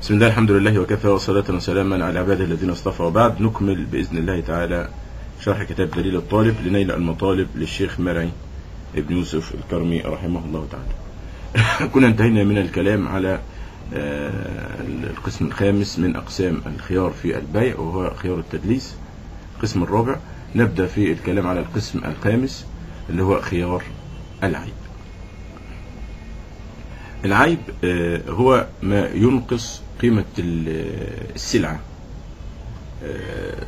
بسم الله الحمد لله وكفى وصلاة وسلاما على عباده الذين اصطفى وبعد نكمل بإذن الله تعالى شرح كتاب دليل الطالب لنيل المطالب للشيخ مرعي ابن يوسف الكرمي رحمه الله تعالى كنا انتهينا من الكلام على آه، القسم الخامس من أقسام الخيار في البيع وهو خيار التدليس القسم الرابع نبدأ في الكلام على القسم الخامس اللي هو خيار العيب العيب آه، هو ما ينقص قيمة ال- السلعة آه،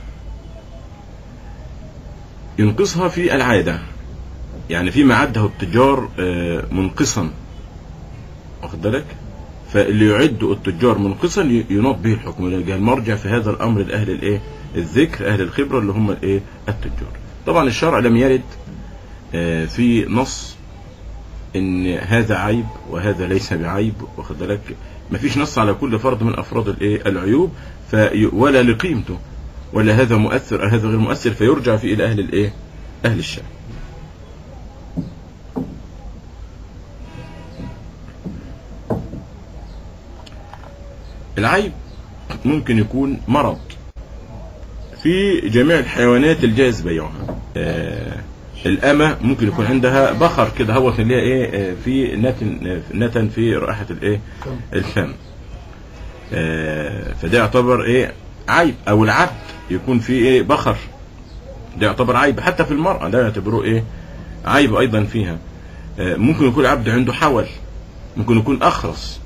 ينقصها في العادة يعني فيما عده التجار آه، منقصا واخد بالك فاللي يعد التجار منقصا ي- يناط به الحكم يلجأ المرجع في هذا الامر لاهل الايه الذكر اهل الخبره اللي هم الايه التجار طبعا الشرع لم يرد آه، في نص ان هذا عيب وهذا ليس بعيب واخد بالك مفيش نص على كل فرد من افراد الايه العيوب في ولا لقيمته ولا هذا مؤثر أو هذا غير مؤثر فيرجع في الى اهل الايه اهل الشرع العيب ممكن يكون مرض في جميع الحيوانات الجائز بيعها آه الأمة ممكن يكون عندها بخر كده هو اللي هي ايه آه، في نتن نتن في رائحة الايه الفم آه فده يعتبر ايه عيب او العبد يكون فيه ايه بخر ده يعتبر عيب حتى في المرأة ده يعتبروه ايه عيب ايضا فيها آه ممكن يكون العبد عنده حول ممكن يكون اخرس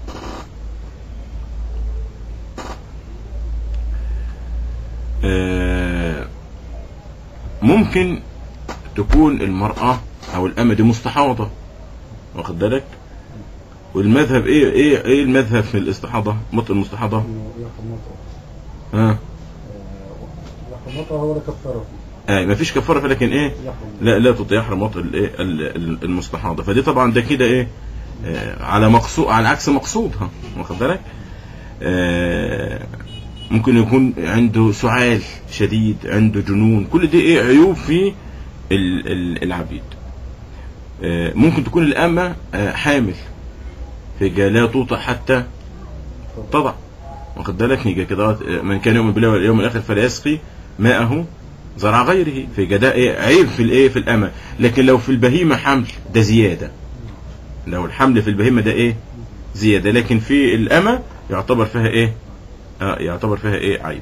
آه، ممكن تكون المرأة أو الأمة دي مستحاضة واخد بالك والمذهب إيه إيه إيه المذهب في الاستحاضة مط المستحاضة يحمطه ها يحمطه هو لا كفاره فيه آه ما فيش كفارة لكن إيه يحرم لا لا تطيع يحرم وطء الايه ال- ال- المستحاضه فدي طبعا ده كده ايه آه على مقصود على عكس مقصودها واخد بالك آه ممكن يكون عنده سعال شديد عنده جنون كل دي ايه عيوب في ال- ال- العبيد آه ممكن تكون الأمة آه حامل فيجي لا توطأ حتى تضع واخد بالك يجي كده آه، من كان يؤمن بالله واليوم الآخر فلا يسقي ماءه زرع غيره فيجي ده ايه عيب في الايه في الأمة لكن لو في البهيمة حمل ده زيادة لو الحمل في البهيمة ده ايه زيادة لكن في الأمة يعتبر فيها ايه آه يعتبر فيها ايه عيب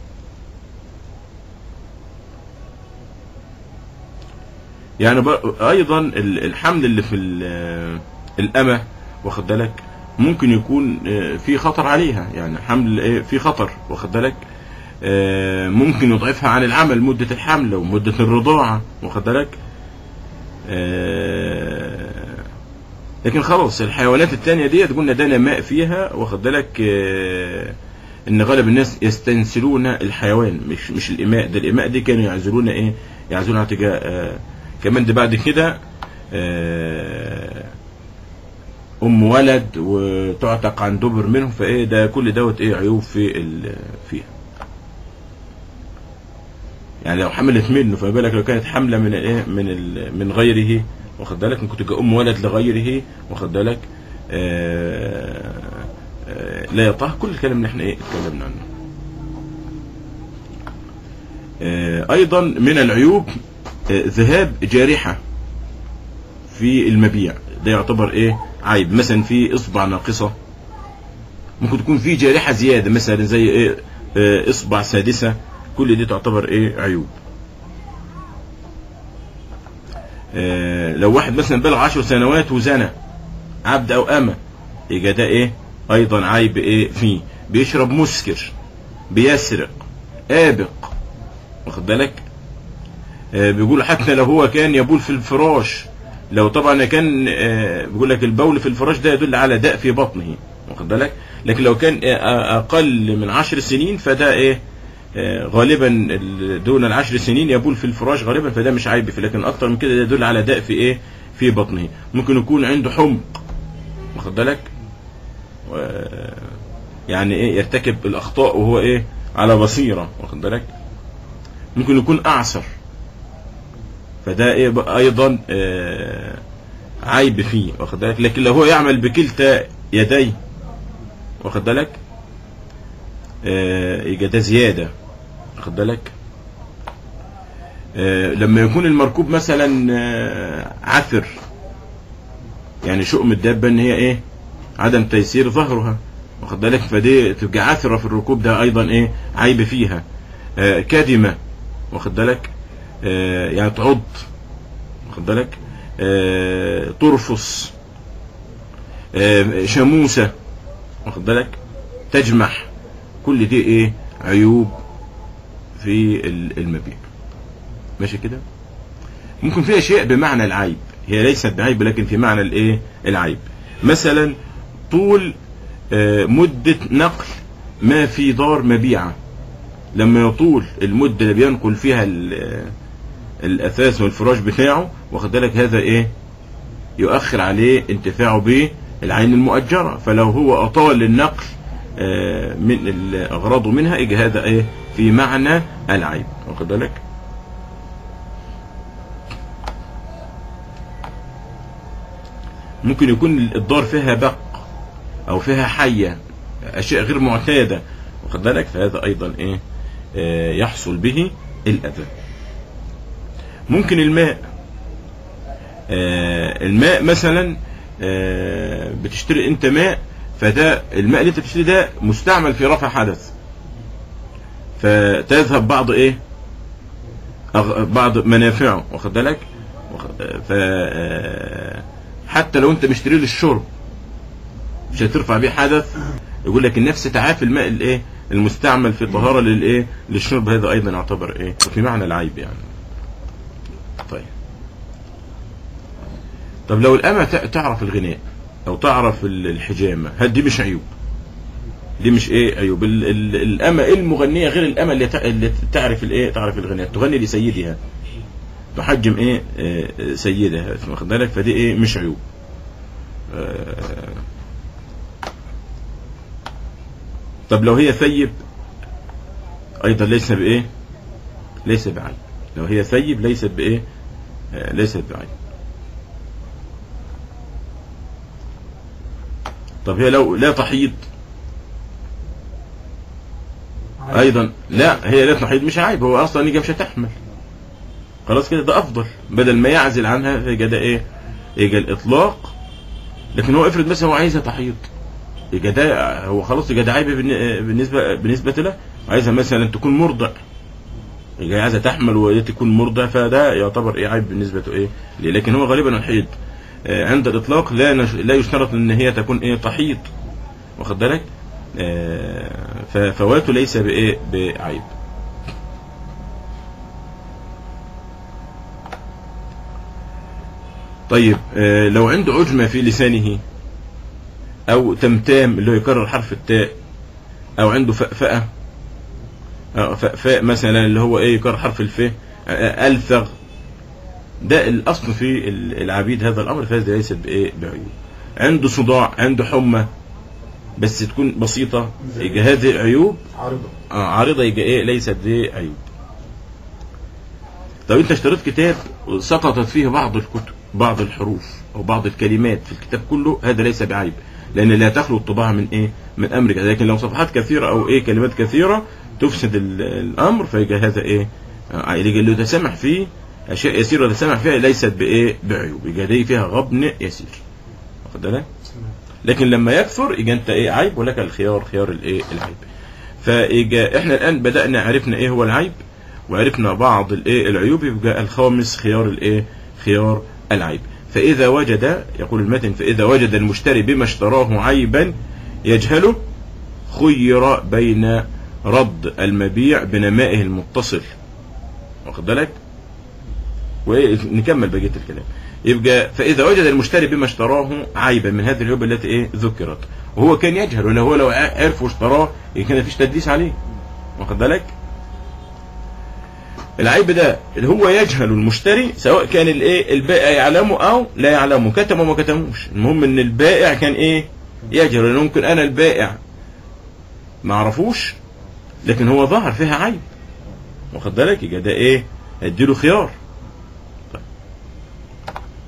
يعني بر- ايضا ال- الحمل اللي في ال- الأمة واخد بالك ممكن يكون آه، في خطر عليها يعني حمل ايه في خطر واخد بالك آه، ممكن يضعفها عن العمل مدة الحمل ومدة الرضاعة واخد بالك آه، لكن خلاص الحيوانات التانية ديت قلنا ده نماء فيها واخد بالك آه، ان غالب الناس يستنسلون الحيوان مش مش الاماء ده الاماء دي كانوا يعزلون ايه يعزلونها تجاه آه، كمان ده بعد كده آه، ام ولد وتعتق عن دبر منهم فايه ده كل دوت ايه عيوب في ال- فيها يعني لو حملت منه فما بالك لو كانت حامله من ايه من ال- من غيره واخد بالك ممكن تبقى ام ولد لغيره واخد بالك آه آه لا يطاه كل الكلام اللي احنا ايه اتكلمنا عنه آه ايضا من العيوب آه ذهاب جارحه في المبيع ده يعتبر ايه عيب مثلا في اصبع ناقصه ممكن تكون في جارحه زياده مثلا زي ايه آه اصبع سادسه كل دي تعتبر ايه عيوب آه لو واحد مثلا بلغ عشر سنوات وزنى عبد او امه يبقى ده ايه ايضا عيب ايه فيه بيشرب مسكر بيسرق آبق واخد بالك آه بيقول حتى لو هو كان يبول في الفراش لو طبعا كان آه بيقول لك البول في الفراش ده يدل على داء في بطنه واخد بالك لكن لو كان آه اقل من عشر سنين فده ايه آه، غالبا ال- دون العشر سنين يبول في الفراش غالبا فده مش عيب فيه لكن اكتر من كده ده يدل على داء في ايه في بطنه ممكن يكون عنده حمق واخد بالك و- يعني ايه يرتكب الاخطاء وهو ايه على بصيره واخد بالك ممكن يكون اعسر فده ايه بقى ايضا آه، عيب فيه واخد بالك لكن لو هو يعمل بكلتا يديه واخد بالك آه، يبقى ده زياده واخد بالك آه، لما يكون المركوب مثلا آه، عثر يعني شؤم الدابه ان هي ايه عدم تيسير ظهرها واخد بالك فدي تبقى عثره في الركوب ده ايضا ايه عيب فيها آه، كدمه واخد بالك آه، يعني تعض واخد بالك آه، ترفص آه، شموسه واخد بالك تجمح كل دي ايه عيوب في ال- المبيع ماشي كده ممكن في اشياء بمعنى العيب هي ليست بعيب لكن في معنى الايه العيب مثلا طول آه، مدة نقل ما في دار مبيعة لما يطول المدة اللي بينقل فيها ال- الأثاث والفراش بتاعه واخد بالك هذا إيه يؤخر عليه انتفاعه بالعين المؤجرة فلو هو أطال النقل آه، من ال- أغراضه منها يجي هذا إيه في معنى العيب واخد بالك ممكن يكون الدار فيها بق او فيها حيه اشياء غير معتاده واخد بالك فهذا ايضا ايه آه، يحصل به الاذى ممكن الماء آه، الماء مثلا آه، بتشتري انت ماء فده الماء اللي انت بتشتري ده مستعمل في رفع حدث فتذهب بعض ايه أغ- بعض منافعه واخد بالك واخد- آه، ف آه، حتى لو انت مشتريه للشرب مش هترفع بيه حدث يقول لك النفس تعافي الماء الايه المستعمل في طهاره للايه للشرب هذا ايضا يعتبر ايه في معنى العيب يعني طيب طب لو الأمة تع- تعرف الغناء أو تعرف ال- الحجامة هل دي مش عيوب دي مش ايه عيوب ال- ال- الأمة المغنية غير الأمة اللي, تع- اللي تعرف الايه تعرف الغناء تغني لسيدها تحجم ايه آه، سيدها واخد بالك فدي ايه مش عيوب آه، طب لو هي ثيب ايضا ليس بايه ليس بعيب لو هي ثيب ليست بايه آه، ليست بعيب طب هي لو لا تحيض ايضا لا هي لا تحيض مش عيب هو اصلا يجي مش هتحمل خلاص كده ده افضل بدل ما يعزل عنها يجي ده ايه يجي الاطلاق لكن هو افرض مثلا هو عايزها تحيض يبقى ده هو خلاص يبقى ده عيب بالن- بالنسبه بالنسبه له عايزها مثلا تكون مرضع يبقى عايزه تحمل وهي تكون مرضع فده يعتبر ايه عيب بالنسبه ايه ليه لكن هو غالبا الحيض آه، عند الاطلاق لا نش... لا يشترط ان هي تكون ايه تحيض واخد بالك آه، ففواته ليس بايه بعيب طيب آه، لو عنده عجمة في لسانه أو تمتام اللي هو يكرر حرف التاء أو عنده فأفأة أو فأفاء مثلا اللي هو إيه يكرر حرف الفاء آه، ألثغ ده الأصل في ال- العبيد هذا الأمر فهذا ليست بإيه بعيوب عنده صداع عنده حمى بس تكون بسيطة يبقى هذه عيوب عارضة آه عارضة يبقى إيه ليست دي عيوب طب أنت اشتريت كتاب سقطت فيه بعض الكتب بعض الحروف أو بعض الكلمات في الكتاب كله هذا ليس بعيب لأن لا تخلو الطباعة من إيه من أمرك لكن لو صفحات كثيرة أو إيه كلمات كثيرة تفسد ال- الأمر فيبقى هذا إيه آه، يبقى اللي يتسامح فيه أشياء يسيرة يتسامح فيها ليست بإيه بعيوب يبقى دي فيها غبن يسير واخد بالك لكن لما يكثر يبقى انت ايه عيب ولك الخيار خيار الايه العيب فيجا احنا الان بدانا عرفنا ايه هو العيب وعرفنا بعض الايه العيوب يبقى الخامس خيار الايه خيار العيب فاذا وجد يقول المتن فاذا وجد المشتري بما اشتراه عيبا يجهله خير بين رد المبيع بنمائه المتصل واخد بالك ونكمل بقيه الكلام يبقى فاذا وجد المشتري بما اشتراه عيبا من هذه العيوب التي ايه ذكرت وهو كان يجهل ولا هو لو عرف واشتراه كان مفيش تدليس عليه واخد بالك العيب ده اللي هو يجهل المشتري سواء كان الايه البائع يعلمه او لا يعلمه كتم وما كتموش المهم ان البائع كان ايه يجهل لان ممكن انا البائع ما اعرفوش لكن هو ظهر فيها عيب واخد بالك يبقى ده ايه اديله خيار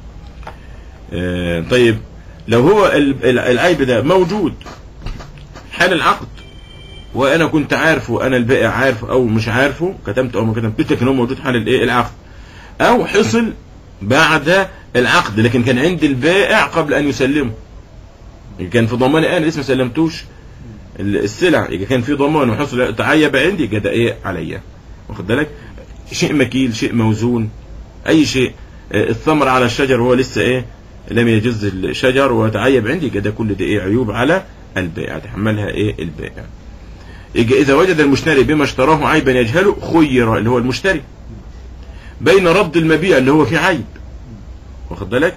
آه، طيب لو هو ال- ال- العيب ده موجود حال العقد وانا كنت عارفه انا البائع عارفه او مش عارفه كتمت او ما كتمتش لكن هو موجود حال الايه العقد او حصل بعد العقد لكن كان عند البائع قبل ان يسلمه كان في ضماني انا لسه ما سلمتوش السلع اذا كان في ضمان وحصل تعيب عندي يبقى ده ايه عليا واخد بالك شيء مكيل شيء موزون اي شيء آه، الثمر على الشجر وهو لسه ايه لم يجز الشجر وتعيب عندي يبقى ده كل ده ايه عيوب على البائع تحملها ايه البائع يبقى اذا وجد المشتري بما اشتراه عيبا يجهله خير اللي هو المشتري بين رد المبيع اللي هو فيه عيب واخد بالك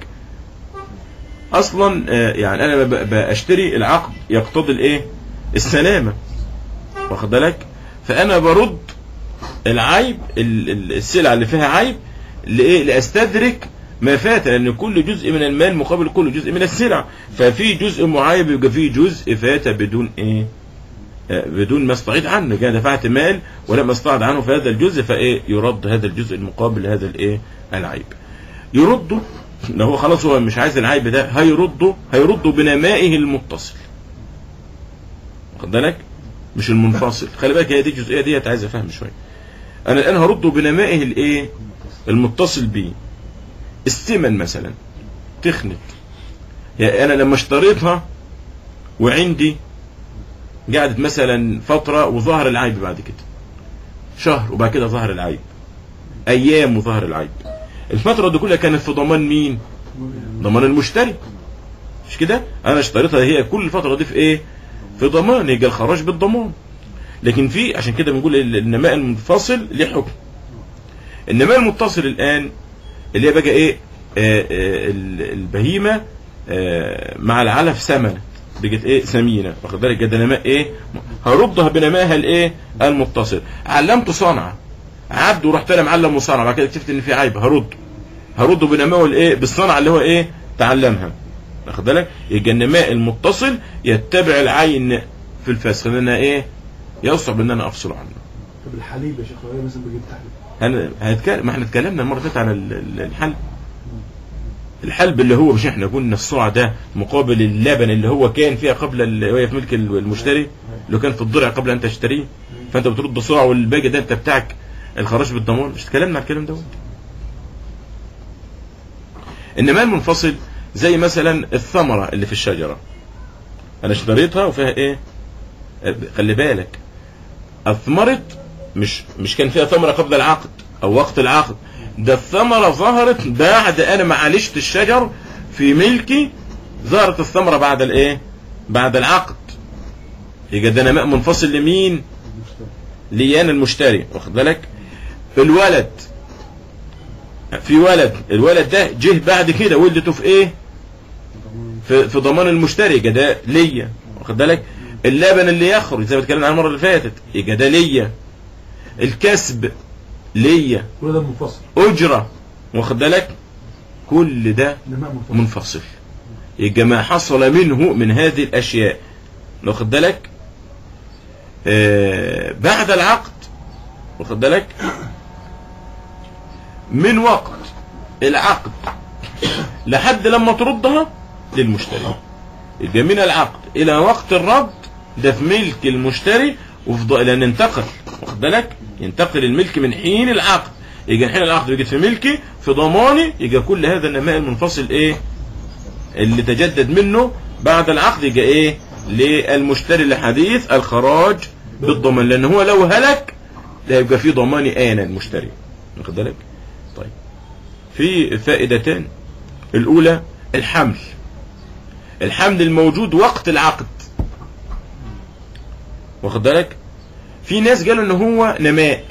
اصلا آه، يعني انا ب- بشتري العقد يقتضي الايه السلامه واخد بالك فانا برد العيب ال- ال- السلعه اللي فيها عيب لايه لاستدرك ما فات لان كل جزء من المال مقابل كل جزء من السلع ففي جزء معيب يبقى في جزء فات بدون ايه آه، بدون ما استعيد عنه كان دفعت مال ولم استعد عنه في هذا الجزء فايه يرد هذا الجزء المقابل هذا الايه العيب يرده لو هو خلاص هو مش عايز العيب ده هيرده هيرده بنمائه المتصل واخد بالك مش المنفصل خلي بالك هي دي الجزئيه ديت عايز افهم شويه انا الان هرده بنمائه الايه المتصل بيه الثمن مثلا تخنت يعني انا لما اشتريتها وعندي قعدت مثلا فتره وظهر العيب بعد كده شهر وبعد كده ظهر العيب ايام وظهر العيب الفتره دي كلها كانت في ضمان مين ضمان المشتري مش كده انا اشتريتها هي كل الفتره دي في ايه في ضمان يجي الخراج بالضمان لكن في عشان كده بنقول ال- النماء المنفصل ليه حكم النماء المتصل الان اللي هي بقى ايه آه آه ال- البهيمه آه مع العلف سمنه بقت ايه سمينه واخد بالك ده نماء ايه هردها بنمائها الايه المتصل علمت صنعه عبد ورحت انا معلم وصنعه بعد كده اكتشفت ان في عيب هرد هرده بنمائه الايه بالصنعه اللي هو ايه تعلمها واخد بالك يبقى النماء المتصل يتبع العين في الفسخ لانها ايه يصعب ان انا افصل عنه طب الحليب يا شيخ لو هي مثلا بجيب تحليب هن- هنتكلم ما احنا اتكلمنا المره اللي فاتت عن ال- ال- الحلب الحلب اللي هو مش احنا قلنا الصاع ده مقابل اللبن اللي هو كان فيها قبل ال- وهي في ملك ال- المشتري اللي كان في الضرع قبل ان تشتريه فانت بترد صاع والباقي ده انت بتاعك الخراج بالضمان مش اتكلمنا على الكلام دوت انما المنفصل زي مثلا الثمره اللي في الشجره انا اشتريتها وفيها ايه خلي بالك اثمرت مش مش كان فيها ثمره قبل العقد او وقت العقد ده الثمره ظهرت بعد انا ما عالجت الشجر في ملكي ظهرت الثمره بعد الايه بعد العقد يبقى ده نماء منفصل لمين المشتري لي انا المشتري واخد بالك الولد في ولد الولد ده جه بعد كده ولدته في ايه ضمان في, في ضمان المشتري يبقى ده ليا واخد بالك اللبن اللي يخرج زي ما اتكلمنا عنه المره اللي فاتت يبقى ده ليا الكسب ليا كل ده منفصل اجره واخد بالك كل ده نماء منفصل منفصل يبقى ما حصل منه من هذه الاشياء واخد بالك آه بعد العقد واخد بالك من وقت العقد لحد لما تردها للمشتري يبقى من العقد الى وقت الرد ده في ملك المشتري وفي ض- لان انتقل واخد بالك ينتقل الملك من حين العقد يجي حين العقد يجي في ملكي في ضماني يجي كل هذا النماء المنفصل ايه اللي تجدد منه بعد العقد يجي ايه للمشتري الحديث الخراج بالضمان لان هو لو هلك لا يبقى في ضماني انا المشتري واخد بالك طيب في فائدتان الاولى الحمل الحمل الموجود وقت العقد واخد بالك في ناس قالوا ان هو نماء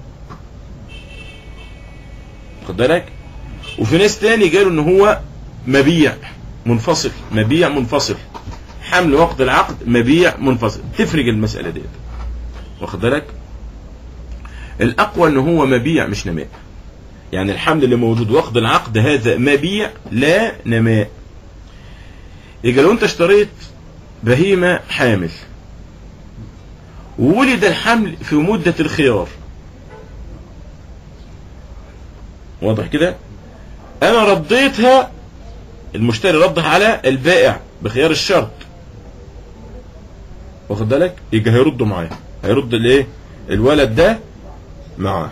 واخد بالك وفي ناس تاني قالوا ان هو مبيع منفصل مبيع منفصل حمل وقت العقد مبيع منفصل تفرق المسألة ديت واخد بالك الأقوى ان هو مبيع مش نماء يعني الحمل اللي موجود وقت العقد هذا مبيع لا نماء يبقى لو انت اشتريت بهيمة حامل وولد الحمل في مدة الخيار واضح كده انا رديتها المشتري ردها على البائع بخيار الشرط واخد بالك يجي هيردوا معاه هيرد الايه الولد ده معاه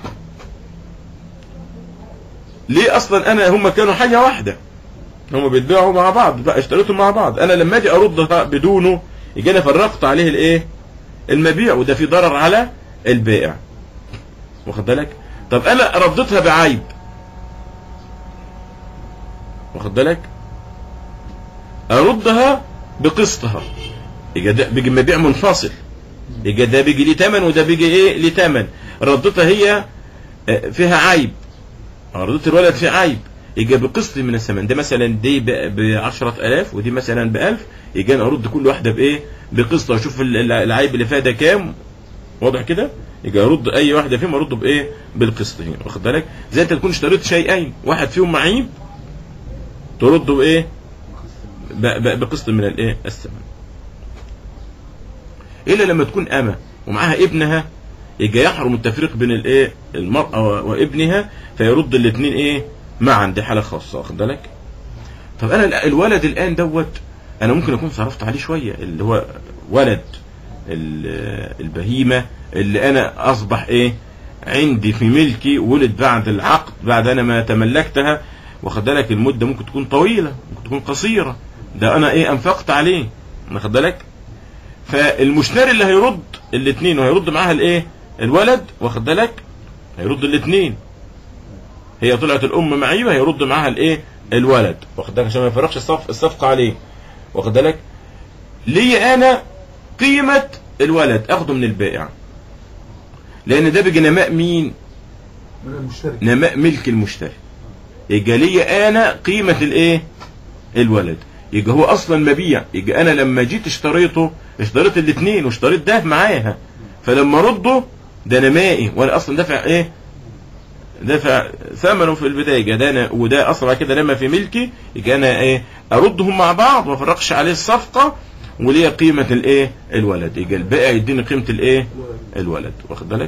ليه اصلا انا هم كانوا حاجه واحده هم بيتباعوا مع بعض بقى اشتريتهم مع بعض انا لما اجي اردها بدونه يجي انا فرقت عليه الايه المبيع وده في ضرر على البائع واخد بالك طب انا رديتها بعيب واخد بالك اردها بقسطها يبقى ده بيجي مبيع منفصل يبقى ده بيجي ليه تمن وده بيجي ايه ليه تمن ردتها هي آه، فيها عيب ردت الولد فيه عيب يجي بقسط من الثمن ده مثلا دي ب 10000 ودي مثلا ب 1000 يجي انا ارد كل واحده بايه بقسط واشوف ال- ال- العيب اللي فيها ده كام واضح كده يجي ارد اي واحده فيهم ارد بايه بالقسط هنا واخد بالك زي انت تكون اشتريت شيئين واحد فيهم معيب ترده بايه ب- ب- بقسط من الايه الثمن الا لما تكون امه ومعاها ابنها يجي يحرم التفريق بين الايه المراه و- وابنها فيرد الاثنين ايه معا دي حاله خاصه واخد بالك طب انا ال- الولد الان دوت انا ممكن اكون صرفت عليه شويه اللي هو ولد ال- البهيمه اللي انا اصبح ايه عندي في ملكي ولد بعد العقد بعد انا ما تملكتها واخد بالك المده ممكن تكون طويله ممكن تكون قصيره ده انا ايه انفقت عليه واخد بالك فالمشتري اللي هيرد الاثنين وهيرد معاها الايه الولد واخد بالك هيرد الاثنين هي طلعت الام معيبه هيرد معاها الايه الولد واخد بالك عشان ما يفرقش الصف الصفقه عليه واخد بالك لي انا قيمه الولد اخده من البائع لان ده بيجي نماء مين من المشتري نماء ملك المشتري يبقى لي انا قيمه الايه الولد يبقى هو اصلا مبيع يبقى انا لما جيت اشتريته اشتريت الاثنين واشتريت ده معاها فلما رده ده نمائي وانا اصلا دافع ايه دافع ثمنه في البدايه يبقى ده أنا وده اصلا بعد كده لما في ملكي يبقى انا ايه اردهم مع بعض ما افرقش عليه الصفقه وليه قيمه الايه الولد يبقى البائع يديني قيمه الايه الولد واخد بالك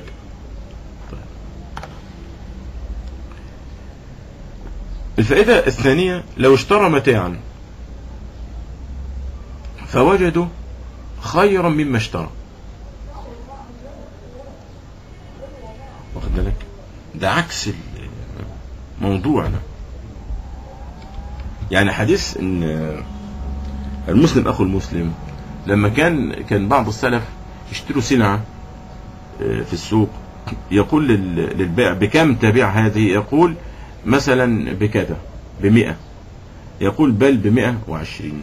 الفائدة الثانية لو اشترى متاعا فوجدوا خيرا مما اشترى واخد بالك ده عكس موضوعنا يعني حديث ان المسلم اخو المسلم لما كان كان بعض السلف يشتروا سلعة آه، في السوق يقول لل- للبائع بكم تبيع هذه يقول مثلا بكذا بمئة يقول بل بمئة وعشرين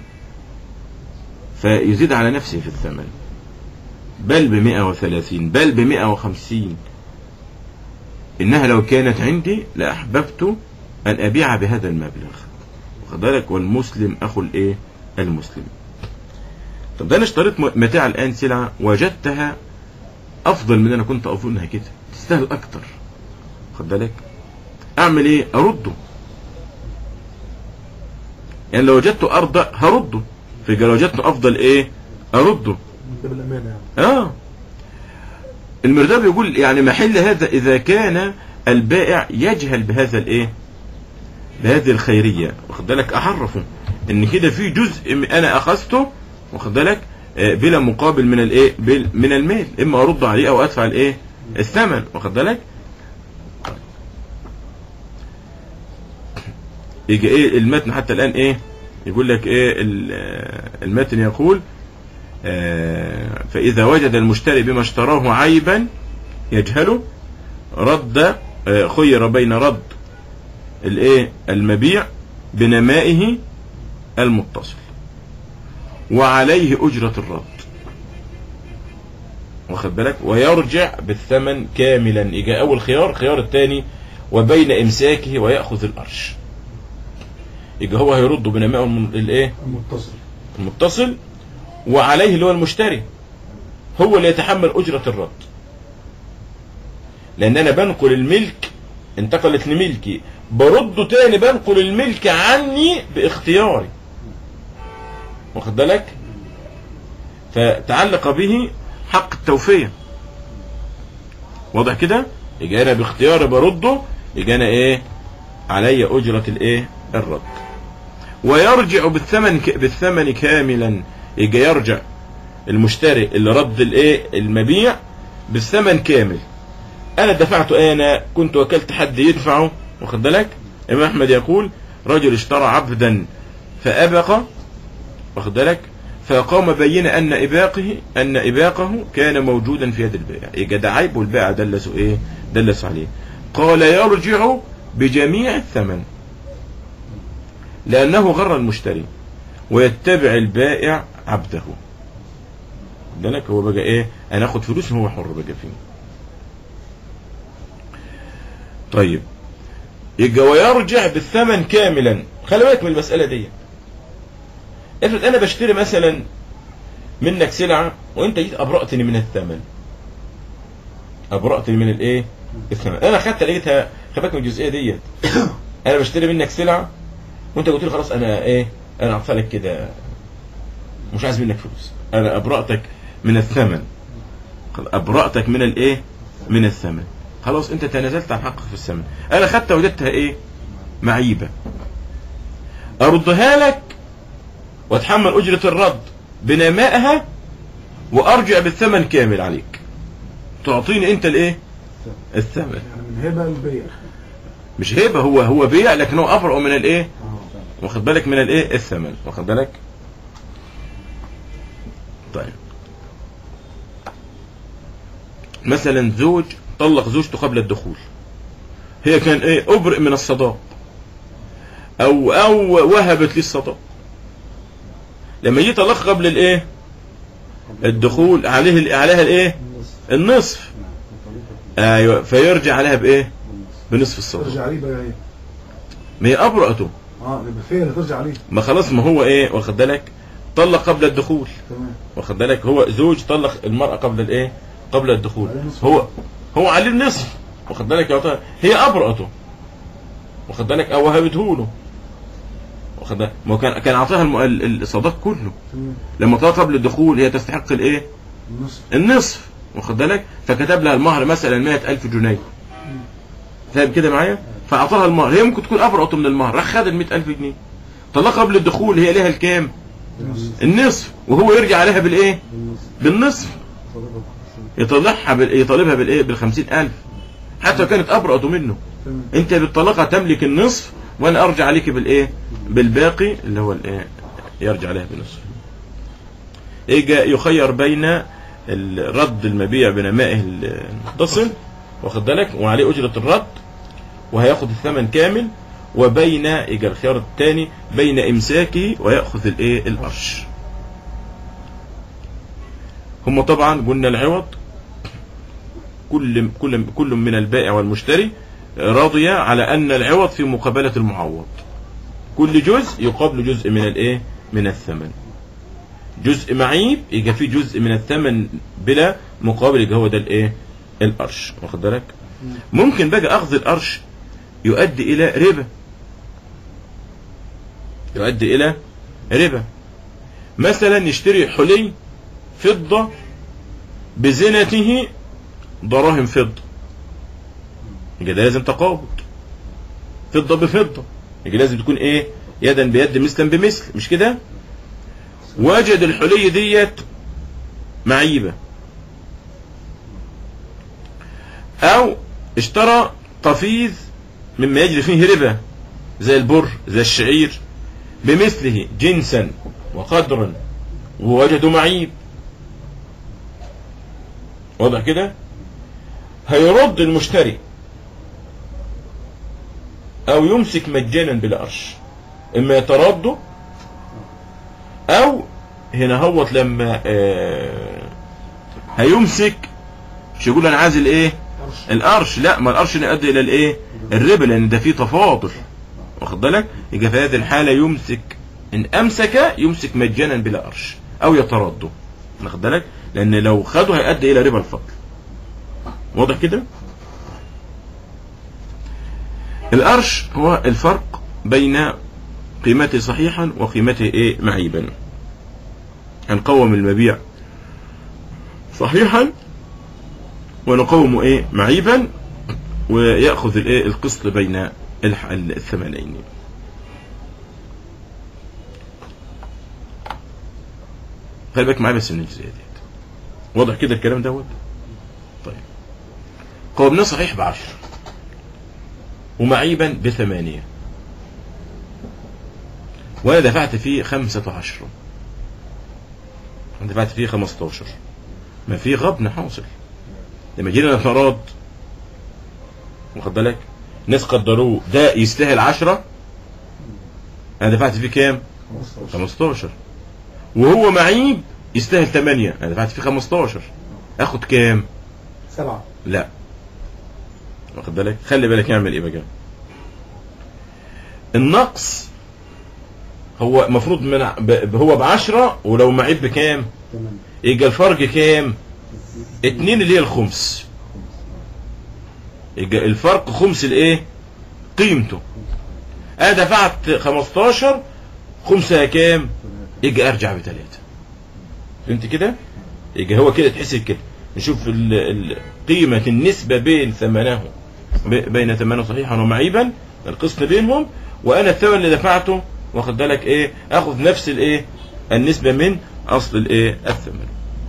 فيزيد على نفسه في الثمن بل بمئة وثلاثين بل بمئة وخمسين إنها لو كانت عندي لأحببت أن أبيع بهذا المبلغ واخد بالك والمسلم أخو الإيه المسلم طب ده أنا اشتريت م- متاع الآن سلعة وجدتها أفضل من أنا كنت أظنها كده تستاهل أكتر واخد بالك اعمل ايه ارده يعني لو وجدته ارضى هرده فيبقى لو وجدته افضل ايه ارده من باب الامانه يعني اه المرداب يقول يعني محل هذا اذا كان البائع يجهل بهذا الايه بهذه الخيريه واخد بالك اعرفه ان كده في جزء م- انا اخذته واخد بالك آه، بلا مقابل من الايه بال- من المال اما ارد عليه او ادفع الايه الثمن واخد بالك يجي ايه المتن حتى الان ايه يقول لك ايه ال- آه، المتن يقول آه، فاذا وجد المشتري بما اشتراه عيبا يجهله رد آه، خير بين رد الايه المبيع بنمائه المتصل وعليه اجرة الرد واخد بالك ويرجع بالثمن كاملا يجي اول خيار خيار الثاني وبين امساكه وياخذ الارش يبقى هو هيرد بنمائه الم- الايه المتصل المتصل وعليه اللي هو المشتري هو اللي يتحمل أجرة الرد لأن أنا بنقل الملك انتقلت لملكي برده تاني بنقل الملك عني باختياري واخد بالك فتعلق به حق التوفية واضح كده يجي أنا باختياري برده يجي أنا إيه علي أجرة الإيه الرد ويرجع بالثمن ك... بالثمن كاملا يجي يرجع المشتري اللي رد الايه المبيع بالثمن كامل انا دفعته انا كنت وكلت حد يدفعه واخد بالك امام احمد يقول رجل اشترى عبدا فابق واخد بالك فقام بين ان اباقه ان اباقه كان موجودا في يد البائع يبقى ده عيب والبائع دلسوا ايه دلس عليه قال يرجع بجميع الثمن لانه غر المشتري ويتبع البائع عبده خد بالك هو بقى ايه انا اخد فلوس وهو حر بقى فيه طيب يبقى ويرجع بالثمن كاملا خلي بالك من المساله دي افرض انا بشتري مثلا منك سلعه وانت جيت ابرأتني من الثمن ابرأتني من الايه الثمن انا خدت لقيتها خلي بالك من الجزئيه ديت انا بشتري منك سلعه وانت قلت لي خلاص انا ايه انا اعطيها لك كده مش عايز منك فلوس انا ابرأتك من الثمن ابرأتك من الايه من الثمن خلاص انت تنازلت عن حقك في الثمن انا خدتها وجدتها ايه معيبه اردها لك واتحمل اجره الرد بنمائها وارجع بالثمن كامل عليك تعطيني انت الايه الثمن يعني من هبه البيع مش هيبه هو هو بيع لكن هو ابرأ من الايه اه واخد بالك من الايه الثمن واخد بالك طيب مثلا زوج طلق زوجته قبل الدخول هي كان ايه ابرئ من الصداق او او وهبت لي الصداق لما يجي طلق قبل الايه الدخول عليه عليها الايه النصف النصف نعم بطريقة ايوه فيرجع عليها بايه النصف بنصف الصداق ترجع عليه بقى ايه ما هي ابرأته اه يبقى فين اللي ترجع عليه ما خلاص ما هو ايه واخد بالك طلق قبل الدخول تمام واخد بالك هو زوج طلق المرأة قبل الايه قبل الدخول عليه نصف. هو هو عليه النصف واخد بالك يا وطن هي أبرأته واخد بالك او وهبته له واخد بالك ما هو كان كان عطاها الم- ال- الصداق كله تمام لما طلق قبل الدخول هي تستحق الايه النصف النصف واخد بالك فكتب لها المهر مثلا 100000 جنيه فاهم كده معايا فاعطاها المهر هي ممكن تكون ابرأته من المهر راح خد ال 100000 جنيه طلق قبل الدخول هي لها الكام النصف النصف وهو يرجع عليها بالايه النصف بالنصف طريقة يطلعها بال... يطالبها بالايه بالخمسين ألف حتى لو كانت أبرأت منه تمام انت بالطلاقة تملك النصف وانا ارجع عليك بالايه بالباقي اللي هو الايه يرجع عليها بالنصف يجي يخير بين ال- رد المبيع بنمائه المتصل واخد بالك وعليه اجرة الرد وهياخد الثمن كامل وبين يجي الخيار الثاني بين امساكه وياخذ الايه القرش هم طبعا قلنا العوض كل كل كل من البائع والمشتري راضية على أن العوض في مقابلة المعوض كل جزء يقابل جزء من الإيه من الثمن جزء معيب يبقى فيه جزء من الثمن بلا مقابل يبقى هو ده الإيه القرش واخد بالك ممكن بقى أخذ القرش يؤدي إلى ربا يؤدي إلى ربا مثلا يشتري حلي فضة بزنته دراهم فضة يبقى ده لازم تقابض فضة بفضة يبقى لازم تكون ايه يدا بيد مثلا بمثل مش كده وجد الحلي ديت معيبة او اشترى قفيز مما يجري فيه ربا زي البر زي الشعير بمثله جنسا وقدرا ووجده معيب واضح كده هيرد المشتري او يمسك مجانا بلا قرش اما يترده او هنا هوت لما آه هيمسك مش يقول انا عايز الايه قرش القرش لا ما القرش يؤدي الى الايه الربا لان ده فيه تفاضل واخد بالك يبقى في هذه الحاله يمسك ان امسك يمسك مجانا بلا قرش او يترده واخد بالك لان لو خده هيؤدي الى ربا الفضل واضح كده القرش هو الفرق بين قيمته صحيحا وقيمته ايه معيبا هنقوم المبيع صحيحا ونقومه ايه معيبا ويأخذ الايه القسط بين الح- الثمنين خلي بالك معايا بس من الجزئيه ديت واضح كده الكلام دوت طيب قومنا صحيح بعشر ومعيبا بثمانية وأنا دفعت فيه خمسة عشر أنا دفعت فيه خمستاشر ما في غبن حاصل لما جينا نتراض واخد بالك ناس قدروه ده يستاهل عشرة أنا دفعت فيه كام؟ 15 15 وهو معيب يستاهل 8 انا دفعت فيه 15 اخد كام؟ سبعة لا واخد بالك خلي بالك يعمل ايه بقى النقص هو المفروض من ع- ب- هو بعشرة ولو معيب بكام ثمانية يبقى الفرق كام اتنين اللي هي الخمس يبقى الفرق خمس الايه قيمته انا دفعت 15 خمسة كام يجي ارجع بثلاثة فهمت كده يجي هو كده تحسب كده نشوف ال- ال- قيمة النسبة بين ثمنه ب- بين ثمنه صحيحا ومعيبا القسط بينهم وانا الثمن اللي دفعته واخد بالك ايه اخذ نفس الايه النسبة من اصل الايه الثمن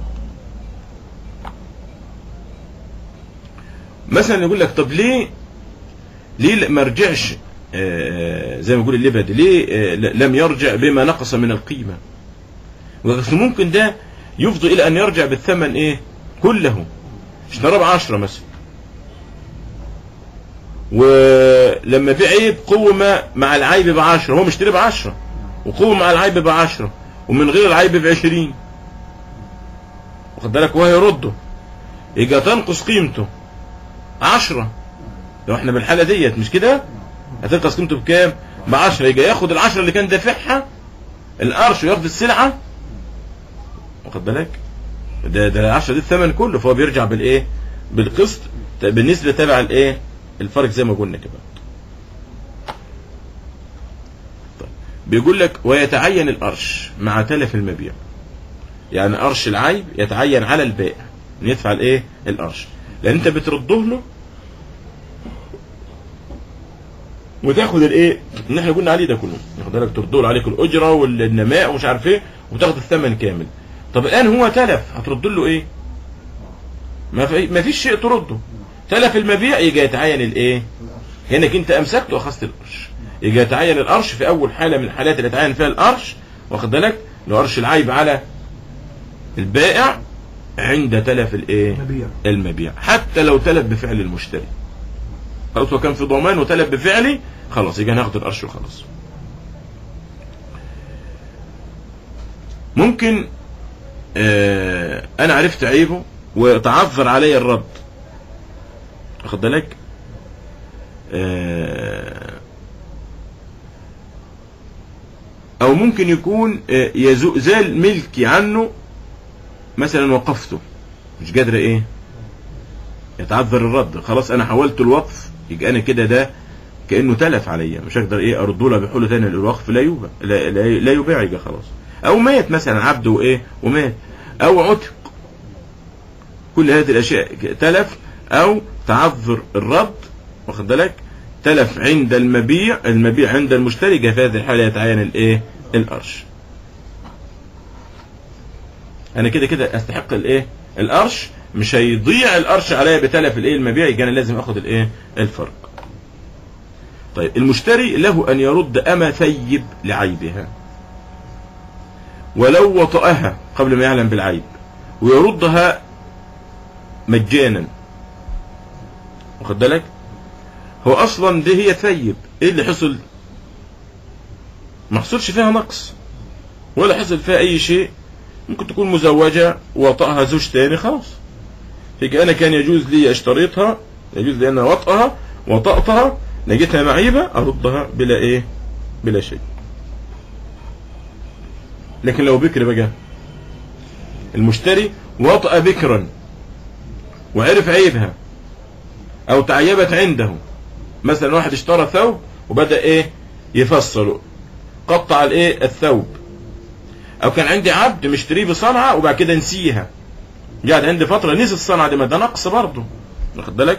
مثلا يقول لك طب ليه ليه ما رجعش آه، زي ما يقول اللبد ليه آه، ل- لم يرجع بما نقص من القيمة بس ممكن ده يفضي إلى أن يرجع بالثمن إيه كله اشتراه بعشرة مثلا ولما في عيب قوم مع العيب بعشرة هو مشتري بعشرة وقوم مع العيب بعشرة ومن غير العيب بعشرين واخد بالك وهو يرده يبقى تنقص قيمته عشرة لو احنا بالحالة ديت مش كده هتنقص قيمته بكام بعشرة يبقى ياخد العشرة اللي كان دافعها القرش وياخد السلعة واخد بالك ده ده العشرة دي الثمن كله فهو بيرجع بالايه بالقسط ت- بالنسبة تبع الايه الفرق زي ما قلنا كده طيب. بيقول لك ويتعين القرش مع تلف المبيع يعني قرش العيب يتعين على البائع إن يدفع الايه القرش لان انت بترده له وتاخد الايه اللي احنا قلنا عليه ده كله واخد بالك ترده له عليك الاجره والنماء ومش عارف ايه وتاخد الثمن كامل طب الان هو تلف هترد له ايه ما في ما فيش شيء ترده تلف المبيع يجي يتعين الايه هناك انت امسكت واخذت القرش يجي يتعين القرش في اول حاله من الحالات اللي يتعين فيها القرش واخد بالك لو قرش العيب على البائع عند تلف الايه مبيع المبيع حتى لو تلف بفعل المشتري خلاص هو كان في ضمان وتلف بفعلي خلاص يبقى ناخد القرش وخلاص ممكن آه انا عرفت عيبه وتعذر علي الرد واخد بالك آه او ممكن يكون آه يزو- زال ملكي عنه مثلا وقفته مش قادر ايه يتعذر الرد خلاص انا حولت الوقف يبقى انا كده ده كانه تلف عليا مش هقدر ايه ارده له بحوله ثاني الوقف لا يباع لا, لا, لا يباع يبقى خلاص او مات مثلا عبد وايه ومات او عتق كل هذه الاشياء تلف او تعذر الرد واخد بالك تلف عند المبيع المبيع عند المشتري يبقى في هذه الحاله يتعين الايه القرش انا كده كده استحق الايه القرش مش هيضيع القرش عليا بتلف الايه المبيع يبقى انا لازم اخد الايه الفرق طيب المشتري له ان يرد اما ثيب لعيبها ولو وطأها قبل ما يعلم بالعيب ويردها مجانا واخد بالك هو اصلا دي هي ثيب ايه اللي حصل ما حصلش فيها نقص ولا حصل فيها اي شيء ممكن تكون مزوجة وطأها زوج تاني خلاص هيك انا كان يجوز لي اشتريتها يجوز لي انا وطأها وطأتها لقيتها معيبة اردها بلا ايه بلا شيء لكن لو بكر بقى المشتري وطأ بكرا وعرف عيبها او تعيبت عنده مثلا واحد اشترى ثوب وبدأ ايه يفصله قطع الايه الثوب او كان عندي عبد مشتريه بصنعة وبعد كده نسيها قاعد عندي فترة نسي الصنعة دي ما ده نقص برضه واخد بالك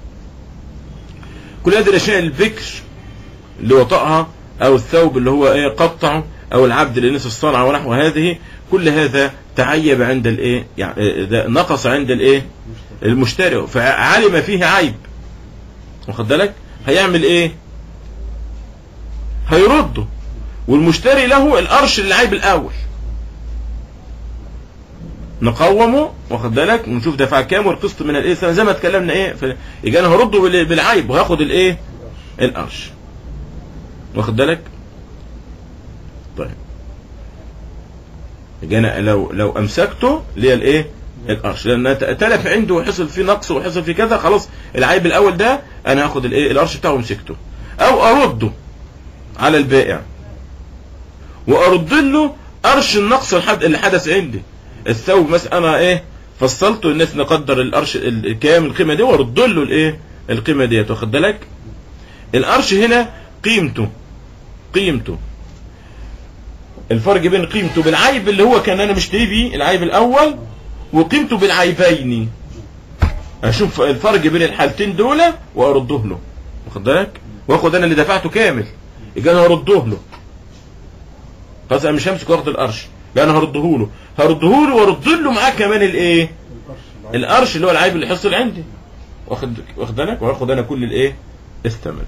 كل هذه الاشياء البكر اللي وطأها او الثوب اللي هو ايه قطعه او العبد اللي نسي الصنعة ونحو هذه كل هذا تعيب عند الايه يعني آه، ده نقص عند الايه المشتري فعلم فيه عيب واخد بالك هيعمل ايه هيرده والمشتري له القرش للعيب الاول نقومه واخد بالك ونشوف دفع كام والقسط من الايه زي ما اتكلمنا ايه في- يبقى انا هرده بال- بالعيب وهاخد الايه القرش واخد بالك طيب يبقى انا لو لو امسكته ليه الايه القرش لان ت- تلف عنده وحصل فيه نقص وحصل فيه كذا خلاص العيب الاول ده انا هاخد الايه القرش بتاعه ومسكته او ارده على البائع وارد له قرش النقص الحد اللي حدث عندي الثوب مثلا انا ايه فصلته الناس نقدر القرش ال- كام القيمه دي وارد له الايه القيمه ديت واخد بالك القرش هنا قيمته قيمته الفرق بين قيمته بالعيب اللي هو كان انا مشتري بيه العيب الاول وقيمته بالعيبين اشوف الفرق بين الحالتين دول وارده له واخد بالك واخد انا اللي دفعته كامل يبقى انا هرده له خلاص انا مش همسك واخد القرش لا انا هرده له هرده له وارد له معاه كمان الايه القرش القرش اللي هو العيب اللي حصل عندي واخد واخد بالك واخد انا كل الايه الثمن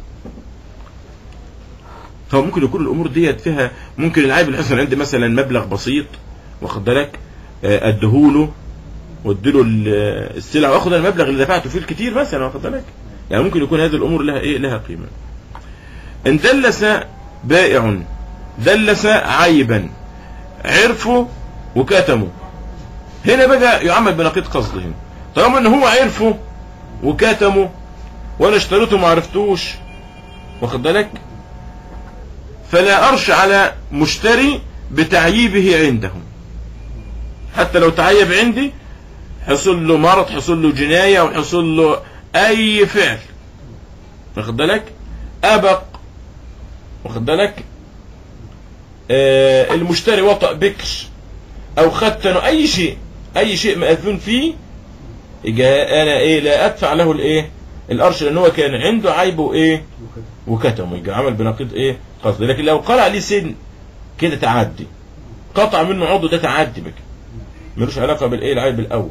هو ممكن يكون الامور ديت فيها ممكن العيب اللي حصل عندي مثلا مبلغ بسيط واخد بالك آه، اديهوله واديله ال- السلعه واخد أنا المبلغ اللي دفعته فيه الكتير مثلا واخد بالك يعني ممكن يكون هذه الامور لها ايه لها قيمه ان دلس بائع دلس عيبا عرفه وكتمه هنا بقى يعمل بنقيض قصده هنا طالما ان هو عرفه وكتمه وانا اشتريته ما عرفتوش واخد بالك فلا ارش على مشتري بتعييبه عندهم حتى لو تعيب عندي حصل له مرض حصل له جناية او حصل له اي فعل واخد بالك ابق واخد بالك آه المشتري وطأ بكر او ختن اي شيء اي شيء مأذون فيه يبقى انا ايه لا ادفع له الايه القرش لان هو كان عنده عيبه ايه وكده وكتمه يبقى عمل بنقيض ايه قصد لكن لو قال عليه سن كده تعدي قطع منه عضو ده تعدي بك ملوش علاقه بالايه العيب الاول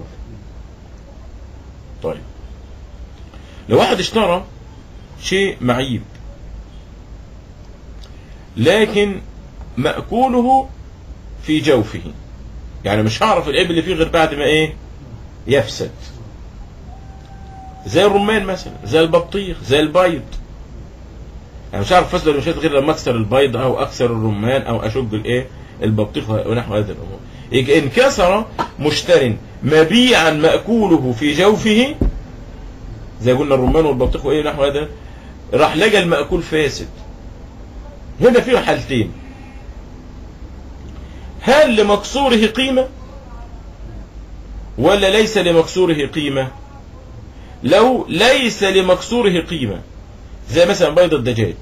طيب لو واحد اشترى شيء معيب لكن مأكوله في جوفه يعني مش هعرف العيب اللي فيه غير بعد ما ايه يفسد زي الرمان مثلا زي البطيخ زي البيض يعني مش عارف فسد ولا مش فسد غير لما اكسر البيض او اكسر الرمان او اشج الايه البطيخ ونحو هذه الامور يجي انكسر مشتر مبيعا ماكوله في جوفه زي قلنا الرمان والبطيخ وايه نحو هذا راح لقى المأكول فاسد هنا فيه حالتين هل لمكسوره قيمة ولا ليس لمكسوره قيمة لو ليس لمكسوره قيمة زي مثلا بيض الدجاج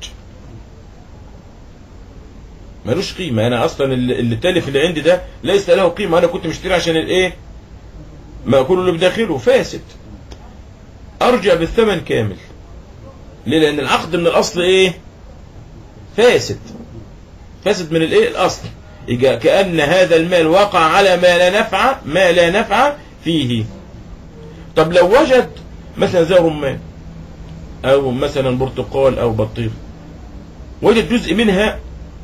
ملوش قيمة أنا أصلا اللي اللي التالف اللي عندي ده ليس له قيمة أنا كنت مشتري عشان الإيه مأكول اللي بداخله فاسد أرجع بالثمن كامل ليه لأن العقد من الأصل إيه فاسد فاسد من الإيه الأصل يبقى كأن هذا المال وقع على ما لا نفع ما لا نفع فيه طب لو وجد مثلا زي رمان او مثلا برتقال او بطيخ وجد جزء منها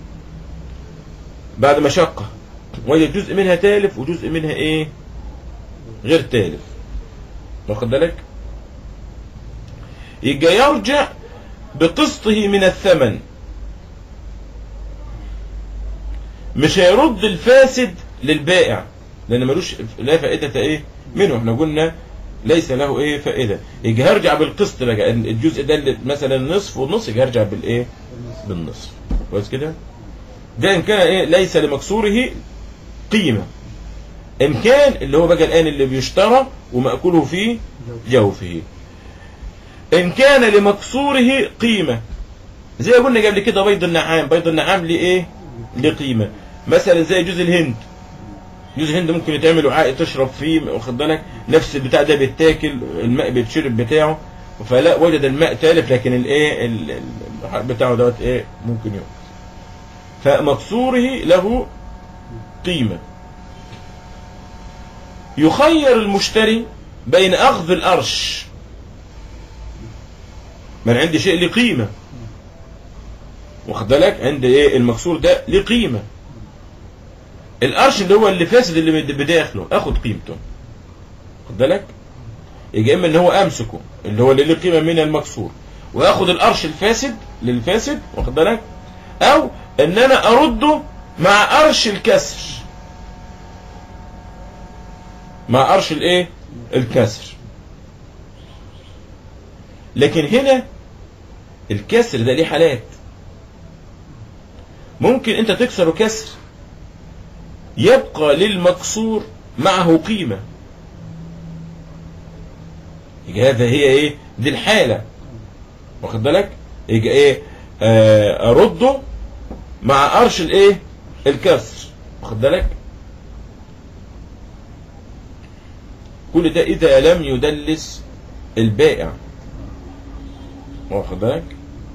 بعد مشقة وجد جزء منها تالف وجزء منها ايه غير تالف واخد بالك يبقى يرجع بقسطه من الثمن مش هيرد الفاسد للبائع لان ملوش لا فائدة ايه منه احنا قلنا ليس له ايه فائدة يجي هرجع بالقسط بقى الجزء ده اللي مثلا نصف والنص يجي هرجع بالايه بالنصف كويس كده ده ان كان ايه ليس لمكسوره قيمة ان كان اللي هو بقى الان اللي بيشترى ومأكوله في جوفه ان كان لمكسوره قيمة زي ما قلنا قبل كده بيض النعام بيض النعام ليه ايه ليه قيمة مثلا زي جوز الهند جوز الهند ممكن يتعمل وعاء تشرب فيه واخد بالك نفس البتاع ده بيتاكل الماء بيتشرب بتاعه فلا وجد الماء تالف لكن الايه ال- ال- الحق بتاعه دوت ايه ممكن يوم فمكسوره له قيمة يخير المشتري بين اخذ القرش من عندي شيء له قيمه واخد بالك عند ايه المكسور ده له قيمه القرش اللي هو اللي فاسد اللي بداخله اخد قيمته واخد بالك يجي اما ان هو امسكه اللي هو اللي له قيمه من المكسور واخد القرش الفاسد للفاسد واخد بالك او ان انا ارده مع قرش الكسر مع قرش الايه الكسر لكن هنا الكسر ده ليه حالات ممكن انت تكسر كسر يبقى للمكسور معه قيمة يبقى هذا هي ايه دي الحالة واخد بالك يبقى ايه آه ارده مع قرش الايه الكسر واخد بالك كل ده اذا لم يدلس البائع واخد بالك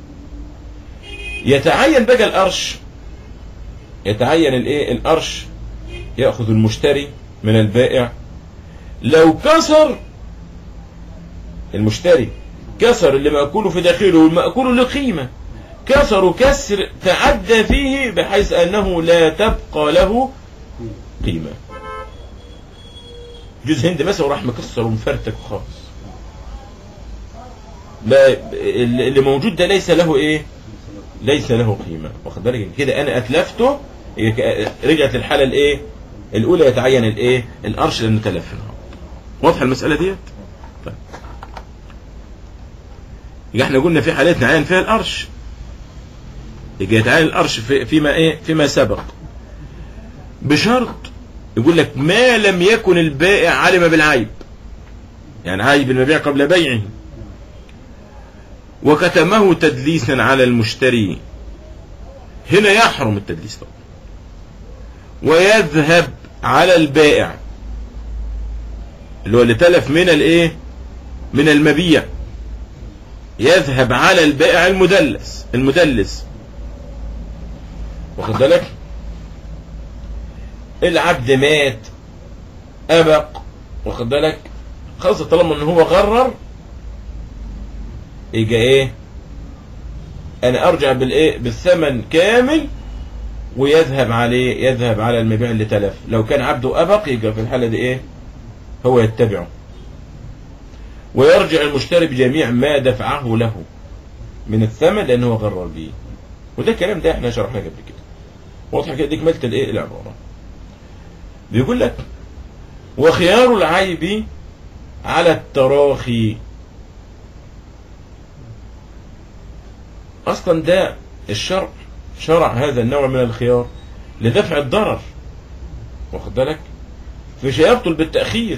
يتعين بقى القرش يتعين الايه القرش ياخذ المشتري من البائع لو كسر المشتري كسر اللي مأكوله في داخله والمأكول له قيمة كسر كسر تعدى فيه بحيث أنه لا تبقى له قيمة جوز هند مثلا وراح مكسر ومفرتك وخلاص لا اللي موجود ده ليس له ايه ليس له قيمة واخد بالك كده انا اتلفته رجعت للحالة الايه الاولى يتعين الايه القرش لانه تلف واضحه المسألة ديت طيب يبقى احنا قلنا في حالات نعين فيها القرش يبقى يتعين القرش في فيما ايه فيما سبق بشرط يقول لك ما لم يكن البائع علم بالعيب يعني عيب المبيع قبل بيعه وكتمه تدليسا على المشتري هنا يحرم التدليس طبعا ويذهب على البائع اللي هو اللي تلف من الايه من المبيع يذهب على البائع المدلس المدلس واخد بالك العبد مات ابق واخد بالك خلاص طالما ان هو غرر يجي ايه انا ارجع بالايه بالثمن كامل ويذهب عليه يذهب على المبيع اللي تلف لو كان عبده ابق يبقى في الحاله دي ايه هو يتبعه ويرجع المشتري بجميع ما دفعه له من الثمن لانه هو غرر به وده الكلام ده احنا شرحناه قبل كده واضح كده دي كملة الايه العبارة بيقول لك وخيار العيب على التراخي اصلا ده الشرع شرع هذا النوع من الخيار لدفع الضرر واخد بالك مش هيبطل بالتأخير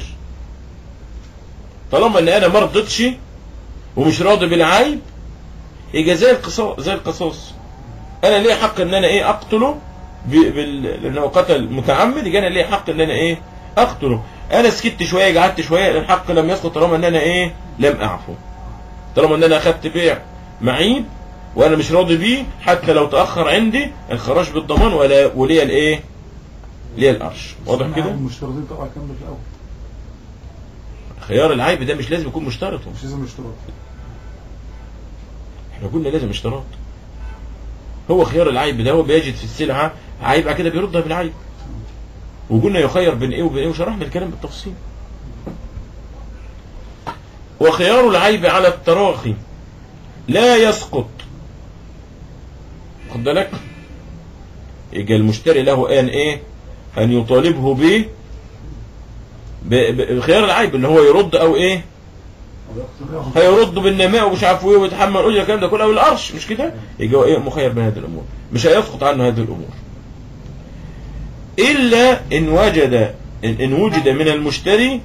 طالما ان انا ما رضيتش ومش راضي بالعيب يبقى زي القصاص زي القصاص انا ليه حق ان انا ايه اقتله بال... لانه قتل متعمد يبقى انا ليه حق ان انا ايه اقتله انا سكت شويه قعدت شويه الحق لم يسقط طالما ان انا ايه لم اعفو طالما ان انا اخدت بيع معيب وانا مش راضي بيه حتى لو تاخر عندي الخراج بالضمان ولا وليا الايه ليا القرش واضح كده المشترطين طبعا كمل في الاول خيار العيب ده مش لازم يكون مشترط مش لازم اشتراط احنا قلنا لازم اشتراط هو خيار العيب ده هو بيجد في السلعة عيب بعد كده بيردها بالعيب وقلنا يخير بين ايه وبين ايه وشرحنا الكلام بالتفصيل وخيار العيب على التراخي لا يسقط خد بالك يجي المشتري له ان ايه ان يطالبه به ب- بخيار العيب ان هو يرد او ايه هيرد بالنماء ومش عارف ايه ويتحمل اجره الكلام ده كله او القرش مش كده يجي هو ايه مخير بين هذه الامور مش هيسقط عنه هذه الامور الا ان وجد ان إن وجد من المشتري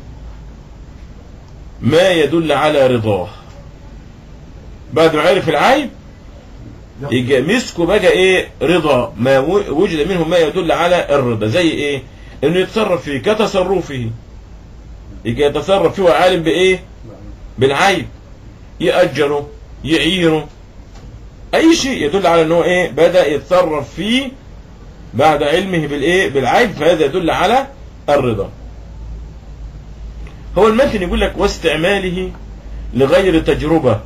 ما يدل على رضاه بعد ما عرف العيب يجي مسكه بقى ايه رضا ما و- وجد منه ما يدل على الرضا زي ايه انه يتصرف فيه كتصرفه يجي يتصرف فيه عالم بايه بالعيب يأجره يعيره اي شيء يدل على ان هو ايه بدأ يتصرف فيه بعد علمه بالايه بالعيب فهذا يدل على الرضا هو المتن يقول لك واستعماله لغير تجربة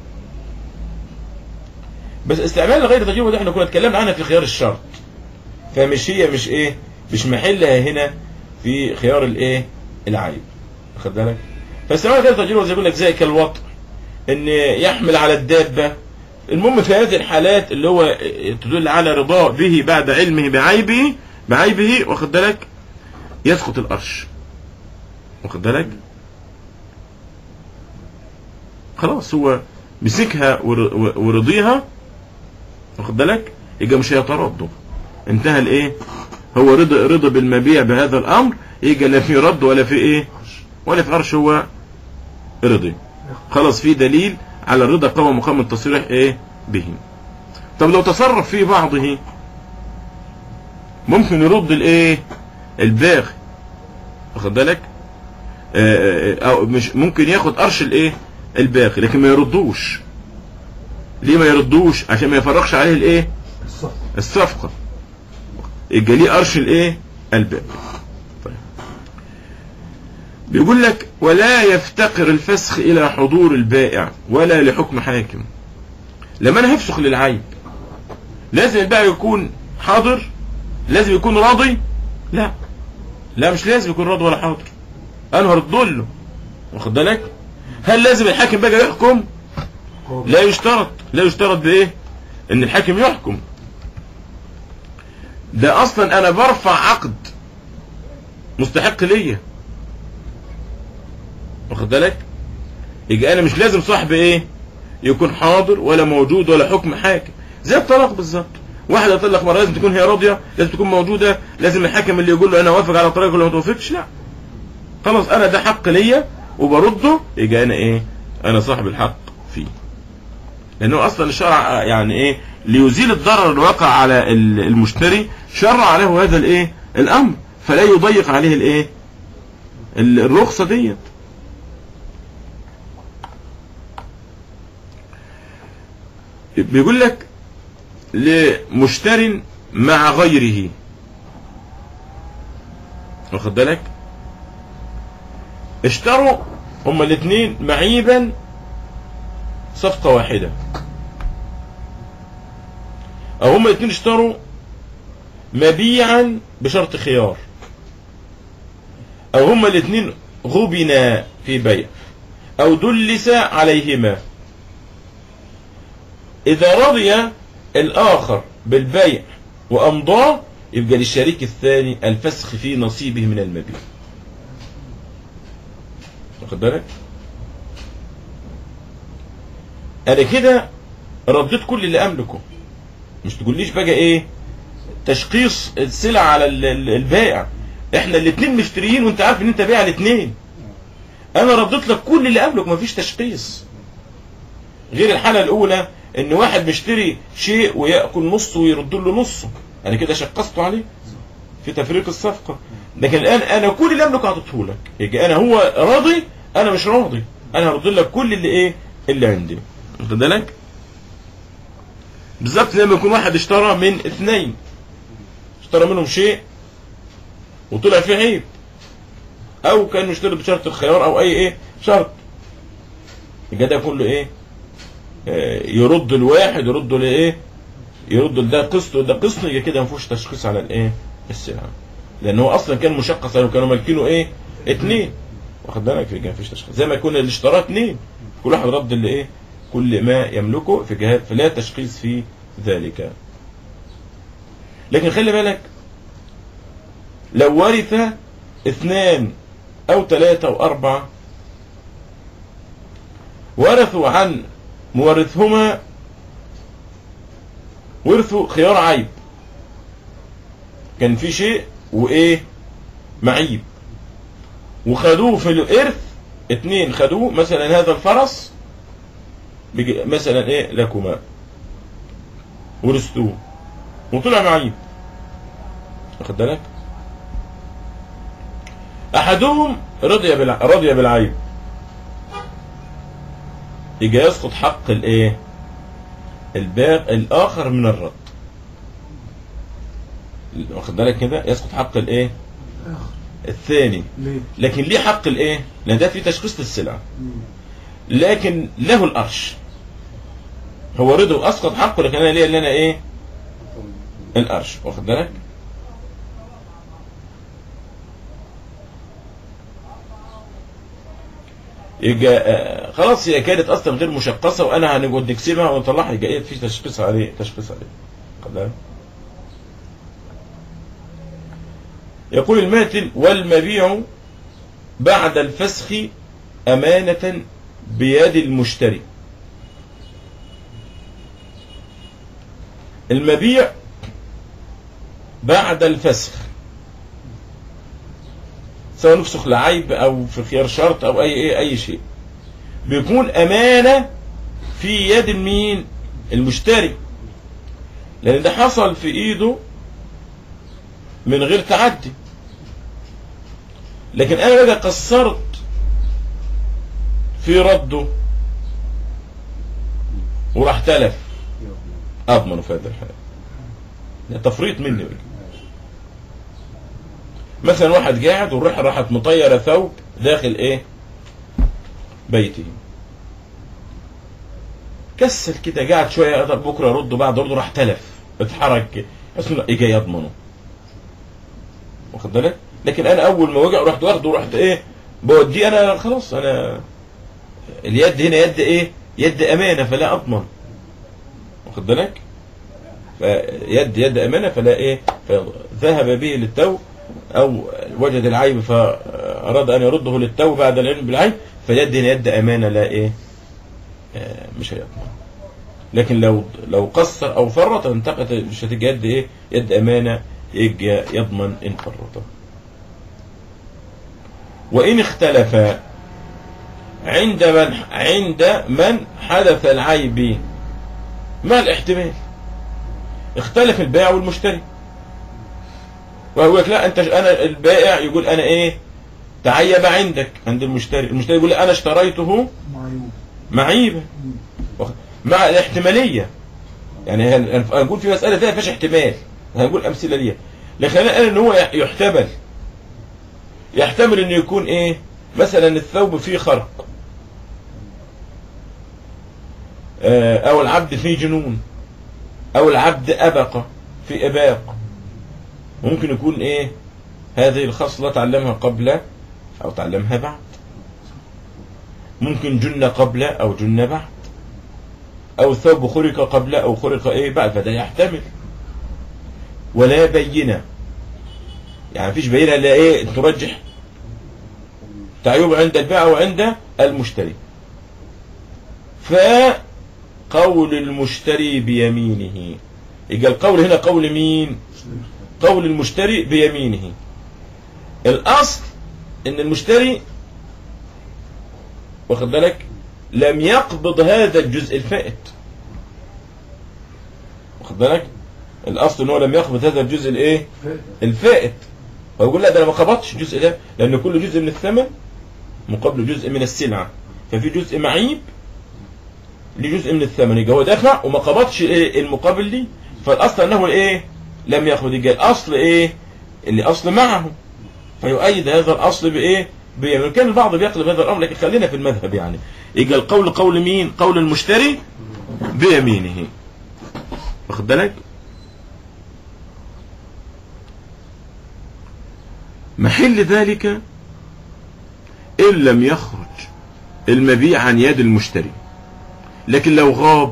بس استعمال لغير تجربة ده احنا كنا اتكلمنا عنها في خيار الشرط فمش هي مش ايه مش محلها هنا في خيار الايه العيب واخد بالك فاستعمال غير تجربة زي يقول لك زي كالوطء ان يحمل على الدابة المهم في هذه الحالات اللي هو تدل على رضاه به بعد علمه بعيبه بعيبه واخد بالك يسقط القرش واخد بالك خلاص هو مسكها ور- ورضيها واخد بالك يبقى مش هيتردوا انتهى الايه هو رضا رضا بالمبيع بهذا الامر يبقى لا في رد ولا في ايه ولا في قرش هو رضي خلاص في دليل على الرضا قوى مقام التصريح ايه به طب لو تصرف في بعضه ممكن يرد الايه الباغي واخد بالك آه، آه، او مش ممكن ياخد قرش الايه الباغي لكن ما يردوش ليه ما يردوش عشان ما يفرقش عليه الايه الصف الصفقة يبقى ليه قرش الايه الباقي طيب. بيقول لك ولا يفتقر الفسخ الى حضور البائع ولا لحكم حاكم لما انا هفسخ للعيب لازم البائع يكون حاضر لازم يكون راضي لا لا مش لازم يكون راضي ولا حاضر انا هرد له واخد بالك هل لازم الحاكم بقى يحكم لا يشترط لا يشترط بايه ان الحاكم يحكم ده اصلا انا برفع عقد مستحق ليا واخد بالك يبقى انا مش لازم صاحب ايه يكون حاضر ولا موجود ولا حكم حاكم زي الطلاق بالظبط واحد يطلق مره لازم تكون هي راضيه لازم تكون موجوده لازم الحاكم اللي يقول له انا وافق على طلاق ولا ما توافقش لا خلاص انا ده حق ليا وبرده يبقى انا ايه انا صاحب الحق فيه لانه اصلا الشرع يعني ايه ليزيل الضرر الواقع على ال- المشتري شرع له هذا الايه الامر فلا يضيق عليه الايه ال- الرخصه ديت بيقول لك لمشتر مع غيره واخد بالك اشتروا هما الاثنين معيبا صفقة واحدة او هما الاثنين اشتروا مبيعا بشرط خيار او هما الاثنين غبنا في بيع او دلس عليهما اذا رضي الاخر بالبيع وامضاه يبقى للشريك الثاني الفسخ في نصيبه من المبيع واخد بالك انا كده رديت كل اللي املكه مش تقوليش بقى ايه تشخيص السلع على ال- ال- البائع احنا الاثنين مشتريين وانت عارف ان انت بايع الاثنين انا رديت لك كل اللي املك مفيش تشخيص غير الحالة الاولى ان واحد مشتري شيء ويأكل نصه ويرد له نصه انا كده شقصته عليه في تفريق الصفقة لكن الان انا كل اللي املك اعطيته لك يجي انا هو راضي انا مش راضي انا هرد لك كل اللي ايه اللي عندي واخد بالك بالظبط لما يكون واحد اشترى من اثنين اشترى منهم شيء وطلع فيه عيب او كان مشتري بشرط الخيار او اي ايه شرط يبقى ده كله ايه آه، يرد الواحد يرد لايه يرد لده قسط وده قسط يبقى كده ما فيهوش تشخيص على الايه السلعه لان هو اصلا كان مشقص لانه كانوا مالكينه ايه اتنين واخد بالك يبقى ما فيش تشخيص زي ما يكون اللي اشتراه اتنين كل واحد رد اللي ايه كل ما يملكه في جهات فلا تشخيص في ذلك لكن خلي بالك لو ورث اثنان او ثلاثة او اربعة ورثوا عن مورثهما ورثوا خيار عيب كان في شيء وايه معيب وخدوه في الارث اتنين خدوه مثلا هذا الفرس بيجي- مثلا ايه لكما ورثتوه وطلع معيب واخد بالك احدهم رضي بالع... رضي بالعيب يجي يسقط حق الايه الباق الاخر من الرد واخد بالك كده يسقط حق الايه الثاني ليه؟ لكن ليه حق الايه لان ده في تشخيص للسلعه مم. لكن له الارش هو رضا اسقط حقه لكن انا ليه اللي انا ايه الارش واخد بالك يبقى آه، خلاص هي كانت اصلا غير مشخصه وانا هنقعد نكسبها ونطلعها يبقى ايه في تشخيص عليه تشخيص عليه واخد بالك؟ يقول الماتن والمبيع بعد الفسخ أمانة بيد المشتري المبيع بعد الفسخ سواء نفسخ لعيب او في خيار شرط او اي اي اي شيء بيكون امانه في يد مين المشتري لان ده حصل في ايده من غير تعدي لكن انا بقى قصرت في رده وراح تلف اضمن في هذا الحال ده تفريط مني بقى. مثلا واحد قاعد والريحه راحت مطيره ثوب داخل ايه بيته كسل كده قاعد شويه قدر بكره رده بعد رده راح تلف اتحرك اسمه اجى يضمنه واخد بالك لكن انا اول ما وجع رحت واخده ورحت ايه بوديه انا خلاص انا اليد هنا يد ايه يد امانه فلا اضمن واخد بالك فيد يد امانه فلا ايه فذهب به للتو او وجد العيب فاراد ان يرده للتو بعد العلم بالعيب فيد هنا يد امانه لا ايه آه، مش هيضمن لكن لو لو قصر او فرط انتقت مش هتيجي يد ايه يد امانه يجي يضمن ان فرط وان اختلف عند من عند من حدث العيب ما الاحتمال اختلف البائع والمشتري وهو يقول لا انت انا البائع يقول انا ايه تعيب عندك عند المشتري المشتري يقول انا اشتريته معيوب معيبا واخد- مع الاحتماليه يعني هن- هنقول في مساله فيها فيش احتمال هنقول امثله ليها لكن انا قال ان هو يح- يحتمل يحتمل انه يكون ايه مثلا الثوب فيه خرق آه، او العبد فيه جنون او العبد ابق في اباق ممكن يكون ايه هذه الخصلة تعلمها قبل او تعلمها بعد ممكن جن قبل او جن بعد او الثوب خرق قبل او خرق ايه بعد فده يحتمل ولا بينة يعني مفيش بينة الا ايه ترجح تعيب عند البائع وعند المشتري فقول المشتري بيمينه يبقى القول هنا قول مين قول المشتري بيمينه الاصل ان المشتري واخد بالك لم يقبض هذا الجزء الفائت واخد بالك الاصل ان هو لم يقبض هذا الجزء الايه الفائت فيقول لا ده انا ما قبضتش الجزء ده لان كل جزء من الثمن مقابله جزء من السلعه ففي جزء معيب لجزء من الثمن يبقى هو دفع وما قبضش ايه المقابل دي فالاصل انه ايه لم ياخذ يبقى الاصل ايه اللي اصل معه فيؤيد هذا الاصل بايه بيمين كان البعض بيقلب هذا الامر لكن خلينا في المذهب يعني يبقى القول قول مين قول المشتري بيمينه واخد بالك محل ذلك ان لم يخرج المبيع عن يد المشتري لكن لو غاب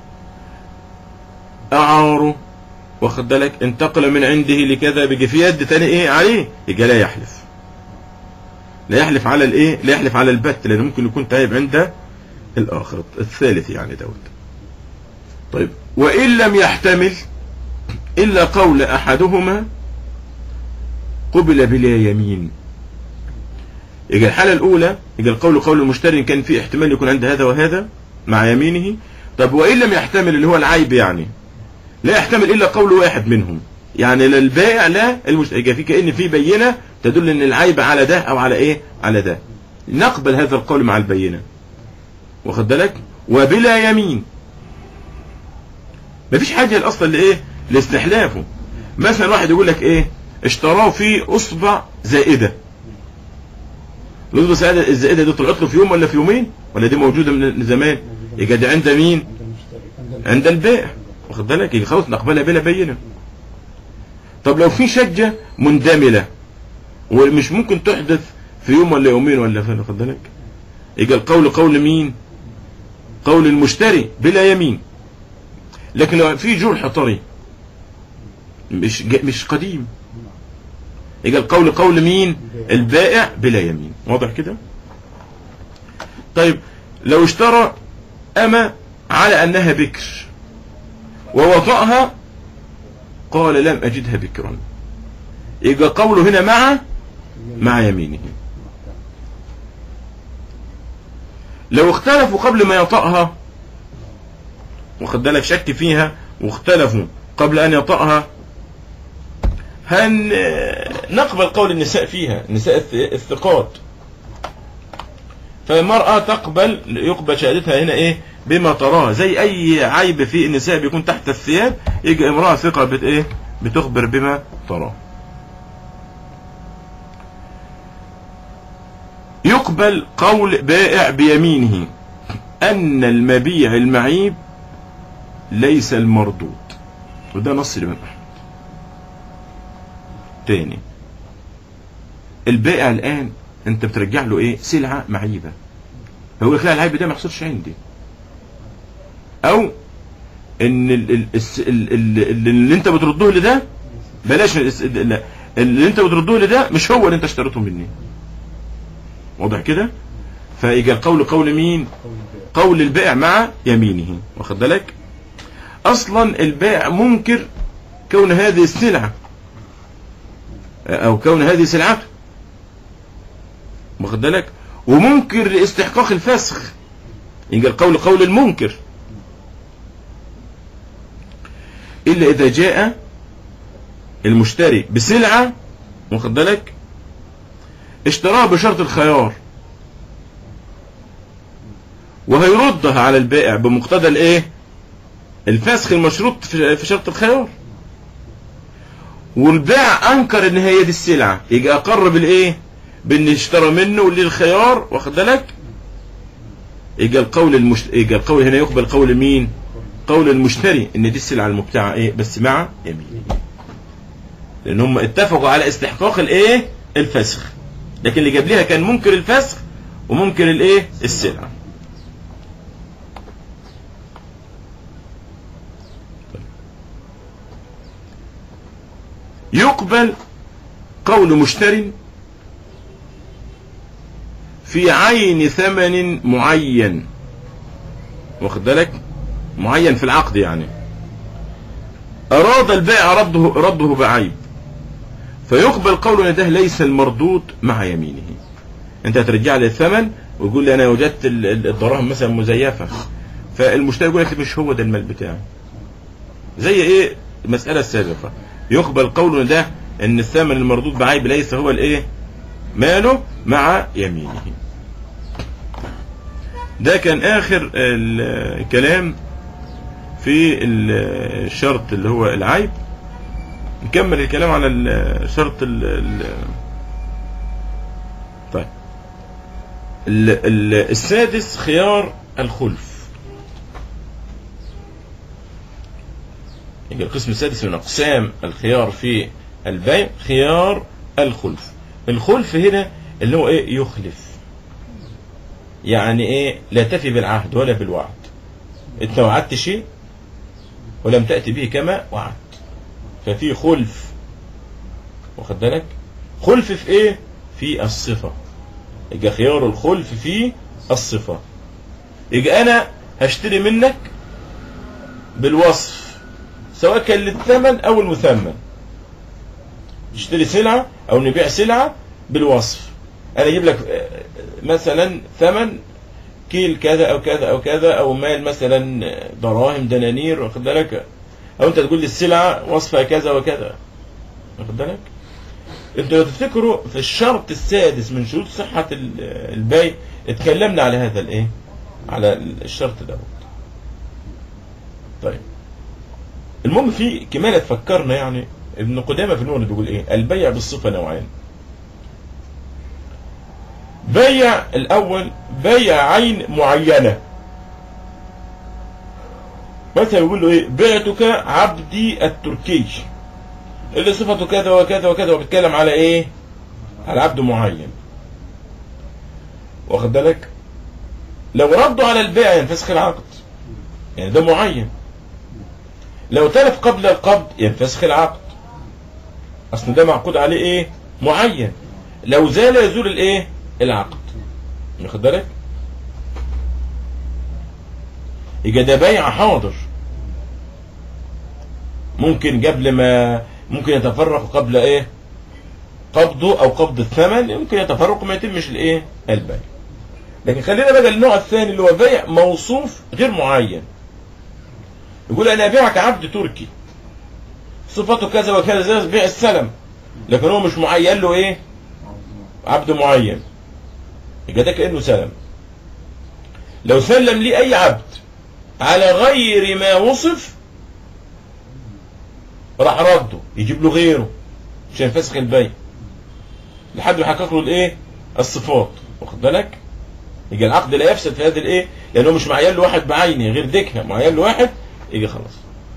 اعاره واخد بالك انتقل من عنده لكذا بيجي في يد تاني ايه عليه يبقى لا يحلف لا يحلف على الايه لا يحلف على البت لان ممكن يكون تايب عند الاخر الثالث يعني دوت طيب وان لم يحتمل الا قول احدهما قبل بلا يمين يبقى الحاله الاولى يبقى القول قول المشتري إن كان في احتمال يكون عند هذا وهذا مع يمينه طب وان لم يحتمل اللي هو العيب يعني لا يحتمل الا قول واحد منهم يعني لا البائع لا المشتري يبقى في كأن في بينة تدل ان العيب على ده او على ايه على ده نقبل هذا القول مع البينة واخد بالك وبلا يمين مفيش حاجة الاصل لايه لاستحلافه مثلا واحد يقول لك ايه اشتراه في اصبع زائده النسبه الزائده الزائده دي طلعت له في يوم ولا في يومين ولا دي موجوده من زمان يبقى دي عند مين عند المشتري عند عند البائع واخد بالك يبقى خلاص نقبلها بلا بينه طب لو في شجه مندمله ومش ممكن تحدث في يوم ولا يومين ولا فين واخد بالك يبقى القول قول مين قول المشتري بلا يمين لكن لو في جرح طري مش ج- مش قديم يبقى القول قول مين البائع بلا يمين واضح كده طيب لو اشترى أما على أنها بكر ووطأها قال لم أجدها بكرا يبقى قوله هنا مع مع يمينه لو اختلفوا قبل ما يطأها واخد بالك شك فيها واختلفوا قبل أن يطأها هن نقبل قول النساء فيها النساء الث- الثقات فالمرأة تقبل يقبل شهادتها هنا ايه بما تراه زي اي عيب في النساء بيكون تحت الثياب يجي امرأة ثقة بت ايه بتخبر بما تراه يقبل قول بائع بيمينه ان المبيع المعيب ليس المردود وده نص الامام احمد تاني البائع الان انت بترجع له ايه سلعه معيبه هو يقول لك لا العيب ده ما يحصلش عندي او ان ال ال الس- ال ال ال اللي انت بترده لي ده بلاش الس- ال- لا، اللي انت بترده لي ده مش هو اللي انت اشتريته مني واضح كده فيجي القول قول مين قول البائع قول البائع مع يمينه واخد بالك اصلا البائع منكر كون هذه السلعه او كون هذه سلعته واخد بالك ومنكر لاستحقاق الفسخ يبقى القول قول المنكر الا اذا جاء المشتري بسلعه واخد بالك اشتراها بشرط الخيار وهيردها على البائع بمقتضى الايه الفسخ المشروط في في شرط الخيار والبائع انكر ان هي دي السلعه يجي اقر بالايه بان اشترى منه واللي الخيار واخد بالك يجي القول المش... يجي القول هنا يقبل قول مين قول المشتري ان دي السلعه المبتاعه ايه بس مع يمين لان هم اتفقوا على استحقاق الايه الفسخ لكن اللي جاب ليها كان منكر الفسخ ومنكر الايه السلعه يقبل قول مشتر في عين ثمن معين واخد بالك معين في العقد يعني أراد البائع رده, رده بعيب فيقبل قول ان ده ليس المردود مع يمينه انت هترجع لي الثمن ويقول لي انا وجدت ال- ال- الدراهم مثلا مزيفه فالمشتري يقول لك مش هو ده المال بتاعي زي ايه المساله السابقه يقبل قول ان ده ان الثمن المردود بعيب ليس هو الايه ماله مع يمينه ده كان اخر ال- الكلام في ال- الشرط اللي هو العيب نكمل الكلام على الشرط ال ال طيب ال ال السادس خيار الخلف يجي القسم السادس من اقسام الخيار في البيع خيار الخلف الخلف هنا اللي هو ايه يخلف يعني ايه لا تفي بالعهد ولا بالوعد انت وعدت شيء ولم تأتي به كما وعدت ففي خلف واخد بالك خلف في ايه في الصفة يبقى خيار الخلف في الصفة يبقى انا هشتري منك بالوصف سواء كان للثمن او المثمن نشتري سلعة او نبيع سلعة بالوصف انا اجيب لك آه، مثلا ثمن كيل كذا او كذا او كذا او مال مثلا دراهم دنانير واخد بالك او انت تقول لي السلعه وصفها كذا وكذا واخد بالك انتوا لو تفتكروا في الشرط السادس من شروط صحه ال- البيع اتكلمنا على هذا الايه على الشرط دوت طيب المهم في كمالة فكرنا يعني ابن قدامة في المولد بيقول ايه البيع بالصفة نوعان بيع الاول بيع عين معينه مثلا يقول له ايه بعتك عبدي التركي اللي صفته كذا وكذا وكذا وبيتكلم على ايه على عبد معين واخد بالك لو ردوا على البيع ينفسخ العقد يعني ده معين لو تلف قبل القبض ينفسخ العقد اصل ده معقود عليه ايه معين لو زال يزول الايه العقد واخد بالك يبقى ده بيع حاضر ممكن قبل ما ممكن يتفرق قبل ايه قبضه او قبض الثمن يمكن يتفرق وما يتمش الايه البيع لكن خلينا بقى النوع الثاني اللي هو بيع موصوف غير معين يقول انا ابيعك عبد تركي صفته كذا وكذا زي بيع السلم لكن هو مش معين له ايه عبد معين يبقى ده كانه سلم لو سلم لي اي عبد على غير ما وصف راح رده يجيب له غيره عشان يفسخ البيع لحد ما يحقق له الايه الصفات واخد بالك يجي العقد لا يفسد في هذه الايه لانه مش معين له واحد بعينه غير دكه معين له واحد يجي خلاص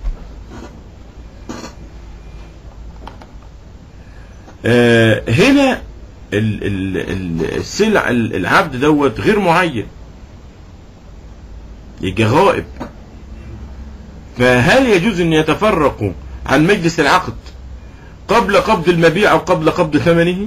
آه هنا ال- ال- ال- السلع ال- العبد دوت غير معين يجي غائب فهل يجوز ان يتفرقوا عن مجلس العقد قبل قبض المبيع او قبل قبض ثمنه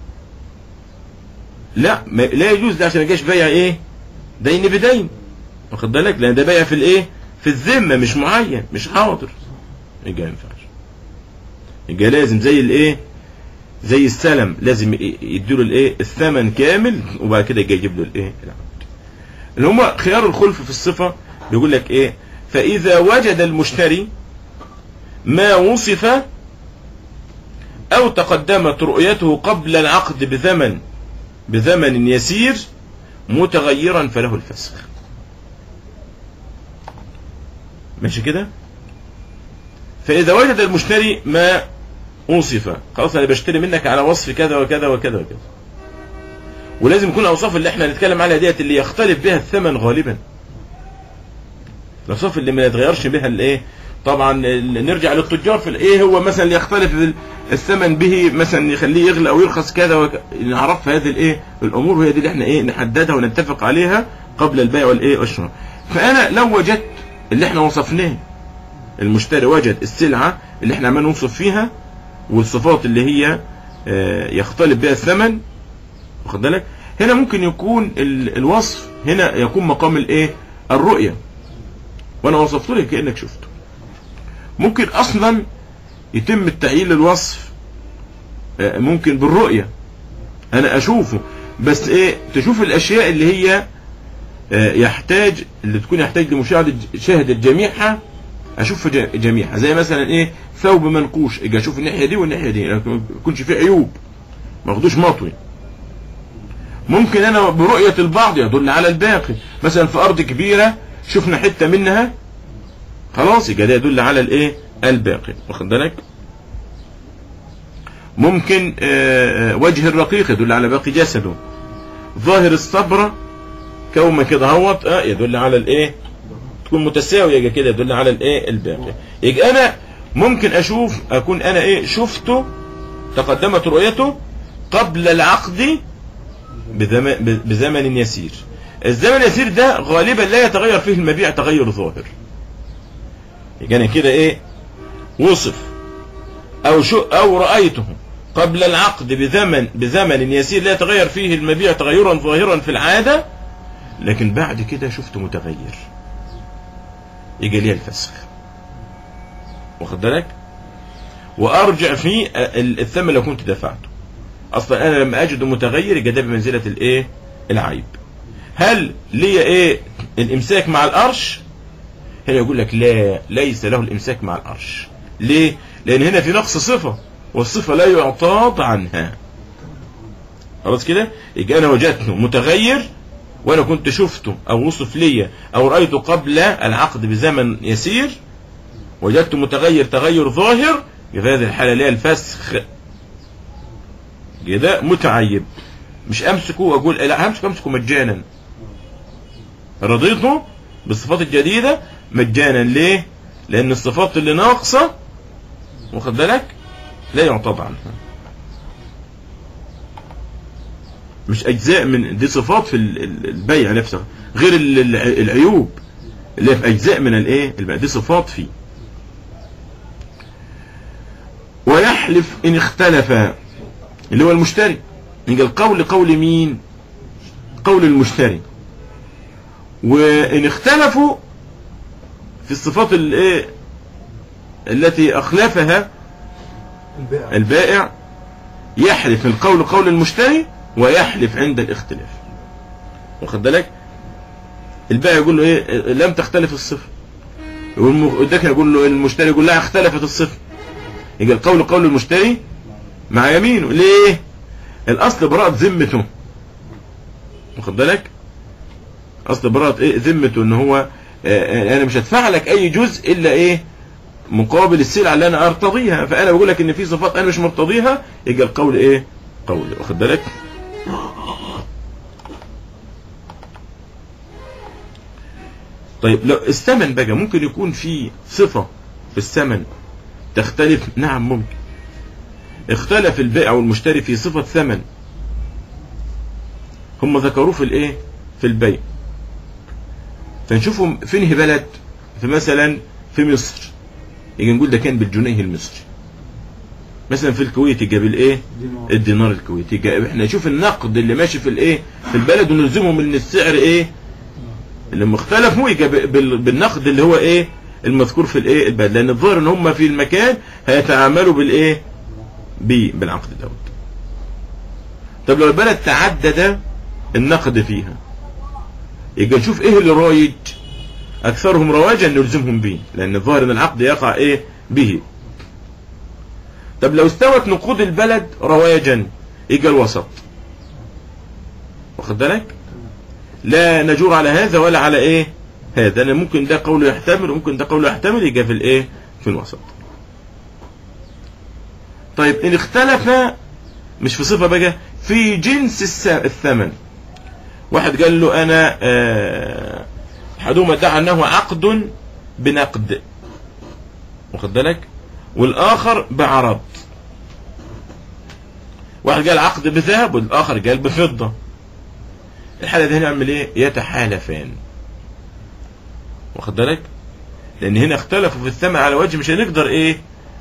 لا ما لا يجوز ده عشان ما يجيش بيع ايه دين بدين واخد بالك لان ده بيع في الايه في الذمه مش معين مش حاضر يبقى ما ينفعش يبقى لازم زي الايه زي السلم لازم ي- يديله الايه الثمن كامل وبعد كده يجي يجيب له الايه العقد اللي هم خيار الخلف في الصفه بيقول لك ايه فاذا وجد المشتري ما وصف او تقدمت رؤيته قبل العقد بثمن بثمن يسير متغيرا فله الفسخ ماشي كده فإذا وجد المشتري ما وصف خلاص أنا بشتري منك على وصف كذا وكذا وكذا وكذا ولازم يكون الأوصاف اللي احنا هنتكلم عليها ديت اللي يختلف بها الثمن غالبا الأوصاف اللي ما يتغيرش بها الايه طبعا ال- نرجع للتجار في الايه هو مثلا اللي يختلف ال- الثمن به مثلا يخليه يغلى او يرخص كذا وك... نعرف هذه الايه الامور وهي دي اللي احنا ايه نحددها ونتفق عليها قبل البيع والايه والشراء فانا لو وجدت اللي احنا وصفناه المشتري وجد السلعه اللي احنا عمال نوصف فيها والصفات اللي هي آه، يختلف بها الثمن واخد بالك هنا ممكن يكون ال- الوصف هنا يكون مقام الايه الرؤيه وانا وصفت لك كانك شفته ممكن اصلا يتم التعيين للوصف آه، ممكن بالرؤيه انا اشوفه بس ايه تشوف الاشياء اللي هي آه، يحتاج اللي تكون يحتاج لمشاهده شاهد جميعها اشوف ج- جميعها زي مثلا ايه ثوب منقوش اجي اشوف الناحيه دي والناحيه دي لكن ما يكونش فيه عيوب ما اخدوش مطوي ممكن انا برؤيه البعض يدل على الباقي مثلا في ارض كبيره شفنا حته منها خلاص يبقى ده يدل على الايه الباقي واخد بالك ممكن آه، آه، وجه الرقيق يدل على باقي جسده ظاهر الصبرة كوما كده هوت اه يدل على الايه تكون متساوية يبقى كده يدل على الايه الباقي يبقى انا ممكن اشوف اكون انا ايه شفته تقدمت رؤيته قبل العقد بزمن, بزمن يسير الزمن اليسير ده غالبا لا يتغير فيه المبيع تغير ظاهر يبقى انا كده ايه وصف او شو او رايته قبل العقد بزمن بزمن يسير لا يتغير فيه المبيع تغيرا ظاهرا في العاده لكن بعد كده شفته متغير يجي لي الفسخ واخد بالك وارجع فيه ال- الثمن لو كنت دفعته اصلا انا لما اجده متغير يبقى ده بمنزله الايه العيب هل لي ايه الامساك مع القرش هنا يقول لك لا ليس له الامساك مع القرش ليه لان هنا في نقص صفه والصفه لا يعتاض عنها خلاص كده يبقى انا وجدته متغير وانا كنت شفته او وصف لي او رايته قبل العقد بزمن يسير وجدته متغير تغير ظاهر في هذه الحاله اللي هي الفسخ كده متعيب مش امسكه واقول لا همسكه امسكه مجانا رضيته بالصفات الجديده مجانا ليه لان الصفات اللي ناقصه واخد بالك لا يعتض عنها مش اجزاء من دي صفات في ال- ال- البيع نفسه غير ال- ال- العيوب اللي هي في اجزاء من الايه البيع دي صفات فيه ويحلف ان اختلف اللي هو المشتري يبقى القول قول مين قول المشتري وان اختلفوا في الصفات الايه التي اخلفها البيع البائع يحلف القول قول المشتري ويحلف عند الاختلاف واخد بالك البائع يقول له ايه لم تختلف الصفه والدكن يقول له المشتري يقول لا اختلفت الصفه يبقى القول قول المشتري مع يمينه ليه الاصل براءة ذمته واخد بالك اصل براءة ايه ذمته ان هو آه، آه، انا مش هدفع لك اي جزء الا ايه مقابل السلعه اللي انا ارتضيها فانا بقول لك ان في صفات انا مش مرتضيها يبقى القول ايه قول واخد بالك طيب لو الثمن بقى ممكن يكون في صفه في الثمن تختلف نعم ممكن اختلف البائع والمشتري في صفه ثمن هم ذكروه في الايه في البيع فنشوفهم فين هي بلد في مثلا في مصر يجي نقول ده كان بالجنيه المصري مثلا في الكويت يجي بالايه دينار الدينار الكويتي يجي احنا نشوف النقد اللي ماشي في الايه في البلد ونلزمهم ان السعر ايه اللي مختلفوا يجي ب- بال- بالنقد اللي هو ايه المذكور في الايه البلد لان الظاهر ان هم في المكان هيتعاملوا بالايه بيه بالعقد دوت طب لو البلد تعدد النقد فيها يبقى نشوف ايه اللي رايج اكثرهم رواجا نلزمهم به لان الظاهر ان العقد يقع ايه به طب لو استوت نقود البلد رواجا يبقى الوسط واخد بالك لا نجور على هذا ولا على ايه هذا لان ممكن ده قوله يحتمل وممكن ده قوله يحتمل يبقى في الايه في الوسط طيب ان اختلف مش في صفه بقى في جنس الس- الثمن واحد قال له انا آه، احدهما ادعى انه عقد بنقد واخد بالك والاخر بعرض واحد قال عقد بذهب والاخر قال بفضه الحاله دي هنعمل ايه يتحالفان واخد بالك لان هنا اختلفوا في الثمن على وجه مش هنقدر ايه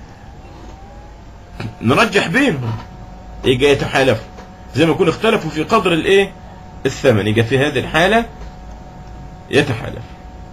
نرجح بينهم يجي يتحالفوا زي ما يكون اختلفوا في قدر الايه الثمن يجي في هذه الحالة يتحالف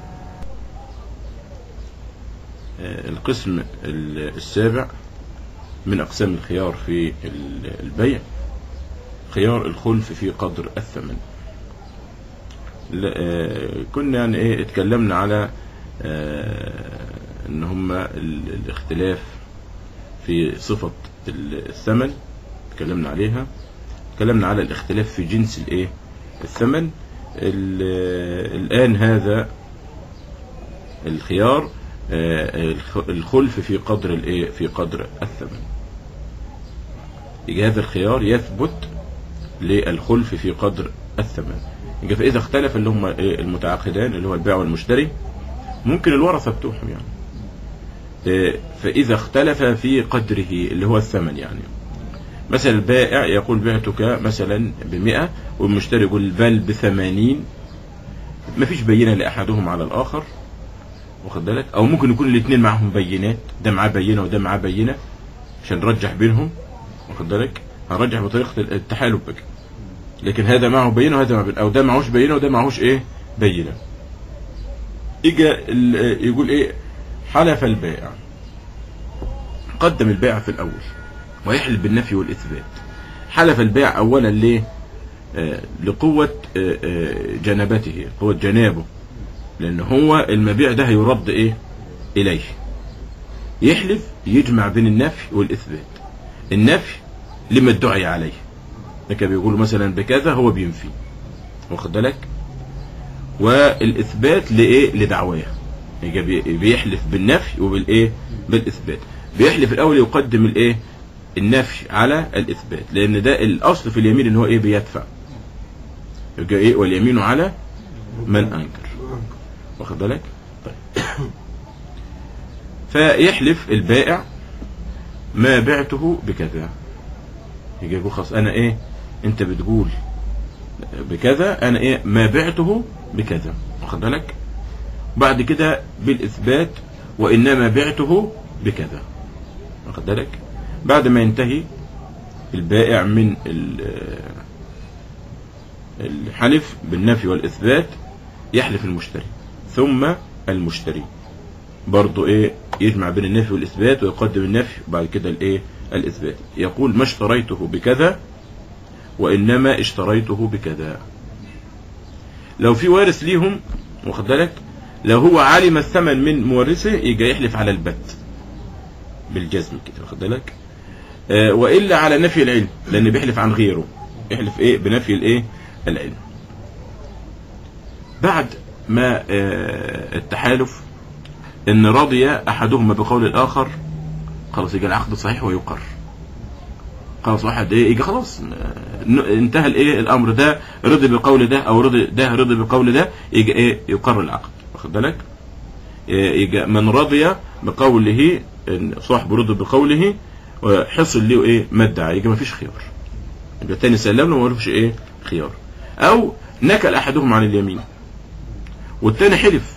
آه، القسم ال- السابع من أقسام الخيار في ال- البيع خيار الخلف في قدر الثمن لا، آه، كنا يعني ايه اتكلمنا على آه، ان هما ال- الاختلاف في صفة ال- الثمن اتكلمنا عليها اتكلمنا على الاختلاف في جنس الايه الثمن ال- الآن هذا الخيار آه، الخ- الخلف في قدر الايه في قدر الثمن يجي هذا الخيار يثبت للخلف في قدر الثمن يجي فإذا اختلف اللي هم إيه المتعاقدان اللي هو البائع والمشتري ممكن الورثة بتوعهم يعني آه، فإذا اختلف في قدره اللي هو الثمن يعني مثلا البائع يقول بعتك مثلا بمئة والمشتري يقول بل بثمانين مفيش بينة لأحدهم على الآخر واخد بالك أو ممكن يكون الاثنين معهم بينات ده معاه بينة وده معاه بينة عشان نرجح بينهم واخد بالك هنرجح بطريقة التحالف بقى لكن هذا معه بينة وهذا معه بينة أو ده معهوش بينة وده معهوش إيه بينة إجا ال- يقول إيه حلف البائع قدم البائع في الأول ويحلف بالنفي والإثبات حلف البائع أولا ليه آه لقوة آه آه جنبته قوة جنابه لأن هو المبيع ده هيرد إيه إليه يحلف يجمع بين النفي والإثبات النفي لما ادعي عليه لك بيقولوا مثلا بكذا هو بينفي واخد بالك والإثبات لإيه لدعواه يجي بي- بيحلف بالنفي وبالإيه بالإثبات بيحلف الأول يقدم الإيه النفي على الاثبات لان ده الاصل في اليمين ان هو ايه بيدفع يبقى ايه واليمين على من انكر واخد بالك طيب فيحلف البائع ما بعته بكذا يجي يقول خلاص انا ايه انت بتقول بكذا انا ايه ما بعته بكذا واخد بالك بعد كده بالاثبات وانما بعته بكذا واخد بالك بعد ما ينتهي البائع من ال- الحلف بالنفي والاثبات يحلف المشتري ثم المشتري برضو ايه يجمع بين النفي والاثبات ويقدم النفي وبعد كده الايه الاثبات يقول ما اشتريته بكذا وانما اشتريته بكذا لو في وارث ليهم واخد بالك لو هو علم الثمن من مورثه يجي يحلف على البت بالجزم كده واخد بالك آه والا على نفي العلم لان بيحلف عن غيره يحلف ايه بنفي الايه العلم بعد ما آه التحالف ان رضي احدهما بقول الاخر خلاص يجي العقد صحيح ويقر خلاص واحد ايه يجي خلاص آه، انتهى الايه الامر ده رضي بقول ده او رضي ده رضي بقول ده يجي ايه يقر العقد واخد بالك إيه، يجي من رضي بقوله إن صاحب رضي بقوله وحصل له ايه ما ادعى يجي ما فيش خيار يبقى التاني سلم له ما لهش ايه خيار او نكل احدهم عن اليمين والتاني حلف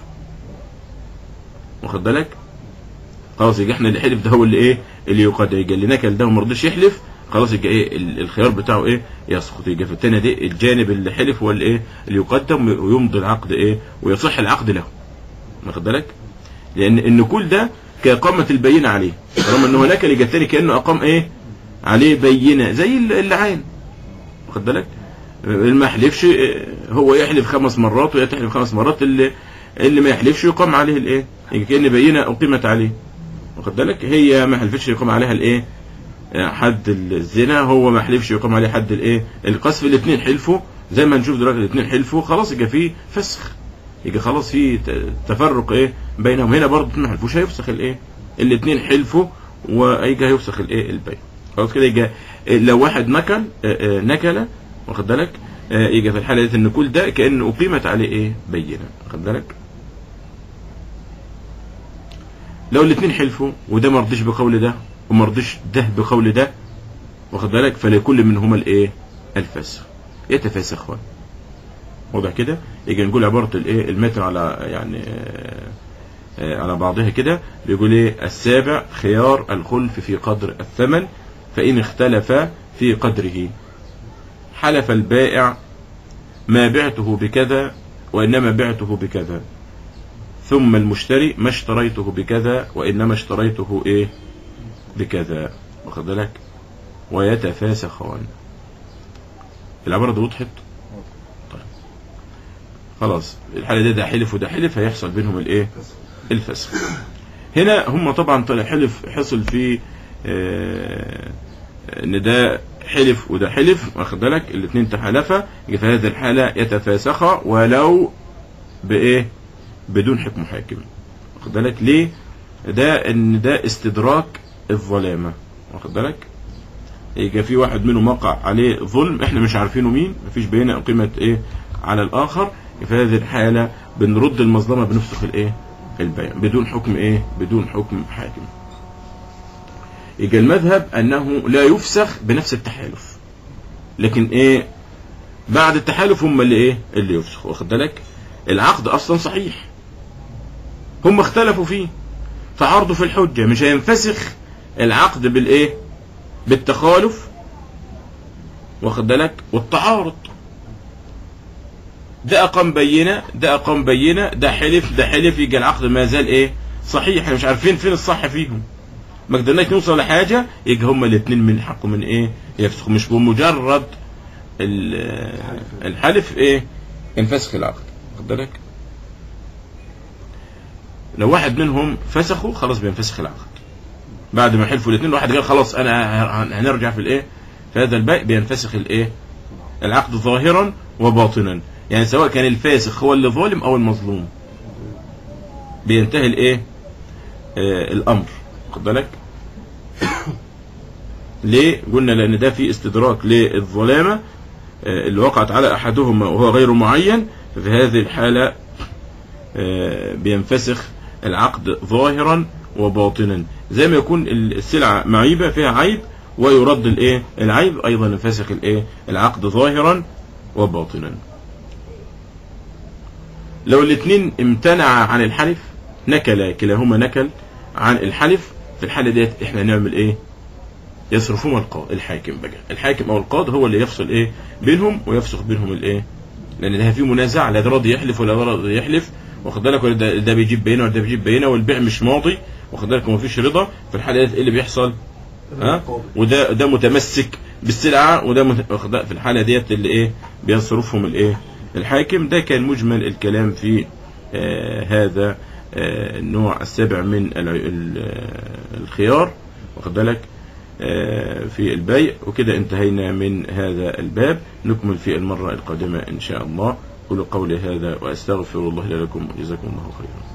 واخد بالك خلاص يجي احنا اللي حلف ده هو اللي ايه اللي يقاد يجي اللي نكل ده وما رضيش يحلف خلاص يجي ايه ال- الخيار بتاعه ايه يسقط يجي في التاني دي الجانب اللي حلف هو اللي ايه اللي يقدم ويمضي العقد ايه ويصح العقد له واخد بالك لان النكول ده كإقامة البينة عليه طالما ان هناك اللي التاني كأنه أقام ايه عليه بينة زي ال- اللعان واخد بالك اللي ما يحلفش إيه، هو يحلف خمس مرات وهي تحلف خمس مرات اللي اللي ما يحلفش يقام عليه الايه يجي كأن بينة أقيمت عليه واخد بالك هي ما حلفتش يقام عليها الايه حد الزنا هو ما حلفش يقام عليه حد الايه القذف الاثنين حلفوا زي ما هنشوف دلوقتي الاثنين حلفوا خلاص يبقى فيه فسخ يجي خلاص في ت- تفرق ايه بينهم هنا برضه ما حلفوش هيفسخ الايه الاثنين حلفوا ويجي هيفسخ الايه البيع خلاص كده يجي لو واحد نكل آه، آه، نكل واخد بالك آه، يجي في الحاله دي النكول ده كان اقيمت عليه ايه بينه واخد بالك لو الاثنين حلفوا وده ما رضيش بقول ده وما رضيش ده بقول ده واخد بالك فلكل منهما الايه الفسخ يتفاسخان واضح كده يجي نقول عباره الايه المتر على يعني آه، آه، على بعضها كده بيقول ايه السابع خيار الخلف في قدر الثمن فان اختلف في قدره حلف البائع ما بعته بكذا وانما بعته بكذا ثم المشتري ما اشتريته بكذا وانما اشتريته ايه بكذا واخد بالك ويتفاسخان العباره دي وضحت طيب خلاص الحاله دي ده حلف وده حلف هيحصل بينهم الايه الفسخ هنا هم طبعا طلع حلف حصل في آه، ان ده حلف وده حلف واخد بالك الاثنين تحالفا يبقى في هذه الحاله يتفاسخا ولو بايه بدون حكم حاكم واخد بالك ليه ده ان ده استدراك الظلامه واخد بالك يبقى في واحد منهم وقع عليه ظلم احنا مش عارفينه مين مفيش بينه قيمه ايه على الاخر في هذه الحاله بنرد المظلمه بنفسخ الايه البيع بدون حكم ايه بدون حكم حاكم يبقى المذهب انه لا يفسخ بنفس التحالف لكن ايه بعد التحالف هم اللي ايه اللي يفسخ واخد بالك العقد اصلا صحيح هم اختلفوا فيه فعرضوا في الحجة مش هينفسخ العقد بالايه بالتخالف واخد بالك والتعارض ده اقام بينه ده اقام بينه ده حلف ده حلف يجي العقد ما زال ايه صحيح احنا مش عارفين فين الصح فيهم ما قدرناش نوصل لحاجه يجي هما الاثنين من حقه من ايه يفسخوا مش بمجرد ال- الحلف ايه انفسخ العقد واخد بالك لو واحد منهم فسخوا خلاص بينفسخ العقد بعد ما حلفوا الاثنين واحد قال خلاص انا ه- هنرجع في الايه في هذا البيع بينفسخ الايه العقد ظاهرا وباطنا يعني سواء كان الفاسخ هو اللي ظالم او المظلوم بينتهي الايه آه الامر خد بالك ليه قلنا لان ده في استدراك للظلامه آه، اللي وقعت على احدهما وهو غير معين ففي هذه الحاله آه، بينفسخ العقد ظاهرا وباطنا زي ما يكون السلعه معيبه فيها عيب ويرد الايه العيب ايضا ينفسخ الايه العقد ظاهرا وباطنا لو الاثنين امتنع عن الحلف نكل كلاهما نكل عن الحلف في الحاله ديت احنا نعمل ايه يصرفهما القاضي الحاكم بقى الحاكم او القاضي هو اللي يفصل ايه بينهم ويفسخ بينهم الايه لان ده في منازع لا ده راضي يحلف ولا ده راضي يحلف واخد بالك ولا ده, ده بيجيب بينه ولا ده بيجيب بينه والبيع مش ماضي واخد بالك وما فيش رضا في الحاله ديت ايه اللي بيحصل ها وده ده متمسك بالسلعه وده مت- واخد بالك في الحاله ديت اللي ايه بيصرفهم الايه الحاكم ده كان مجمل الكلام في آه هذا آه النوع السابع من الع- ال- آه، الخيار واخد بالك آه، في البيع وكده انتهينا من هذا الباب نكمل في المرة القادمة إن شاء الله قولوا قولي هذا وأستغفر الله لي ولكم وجزاكم الله خيرا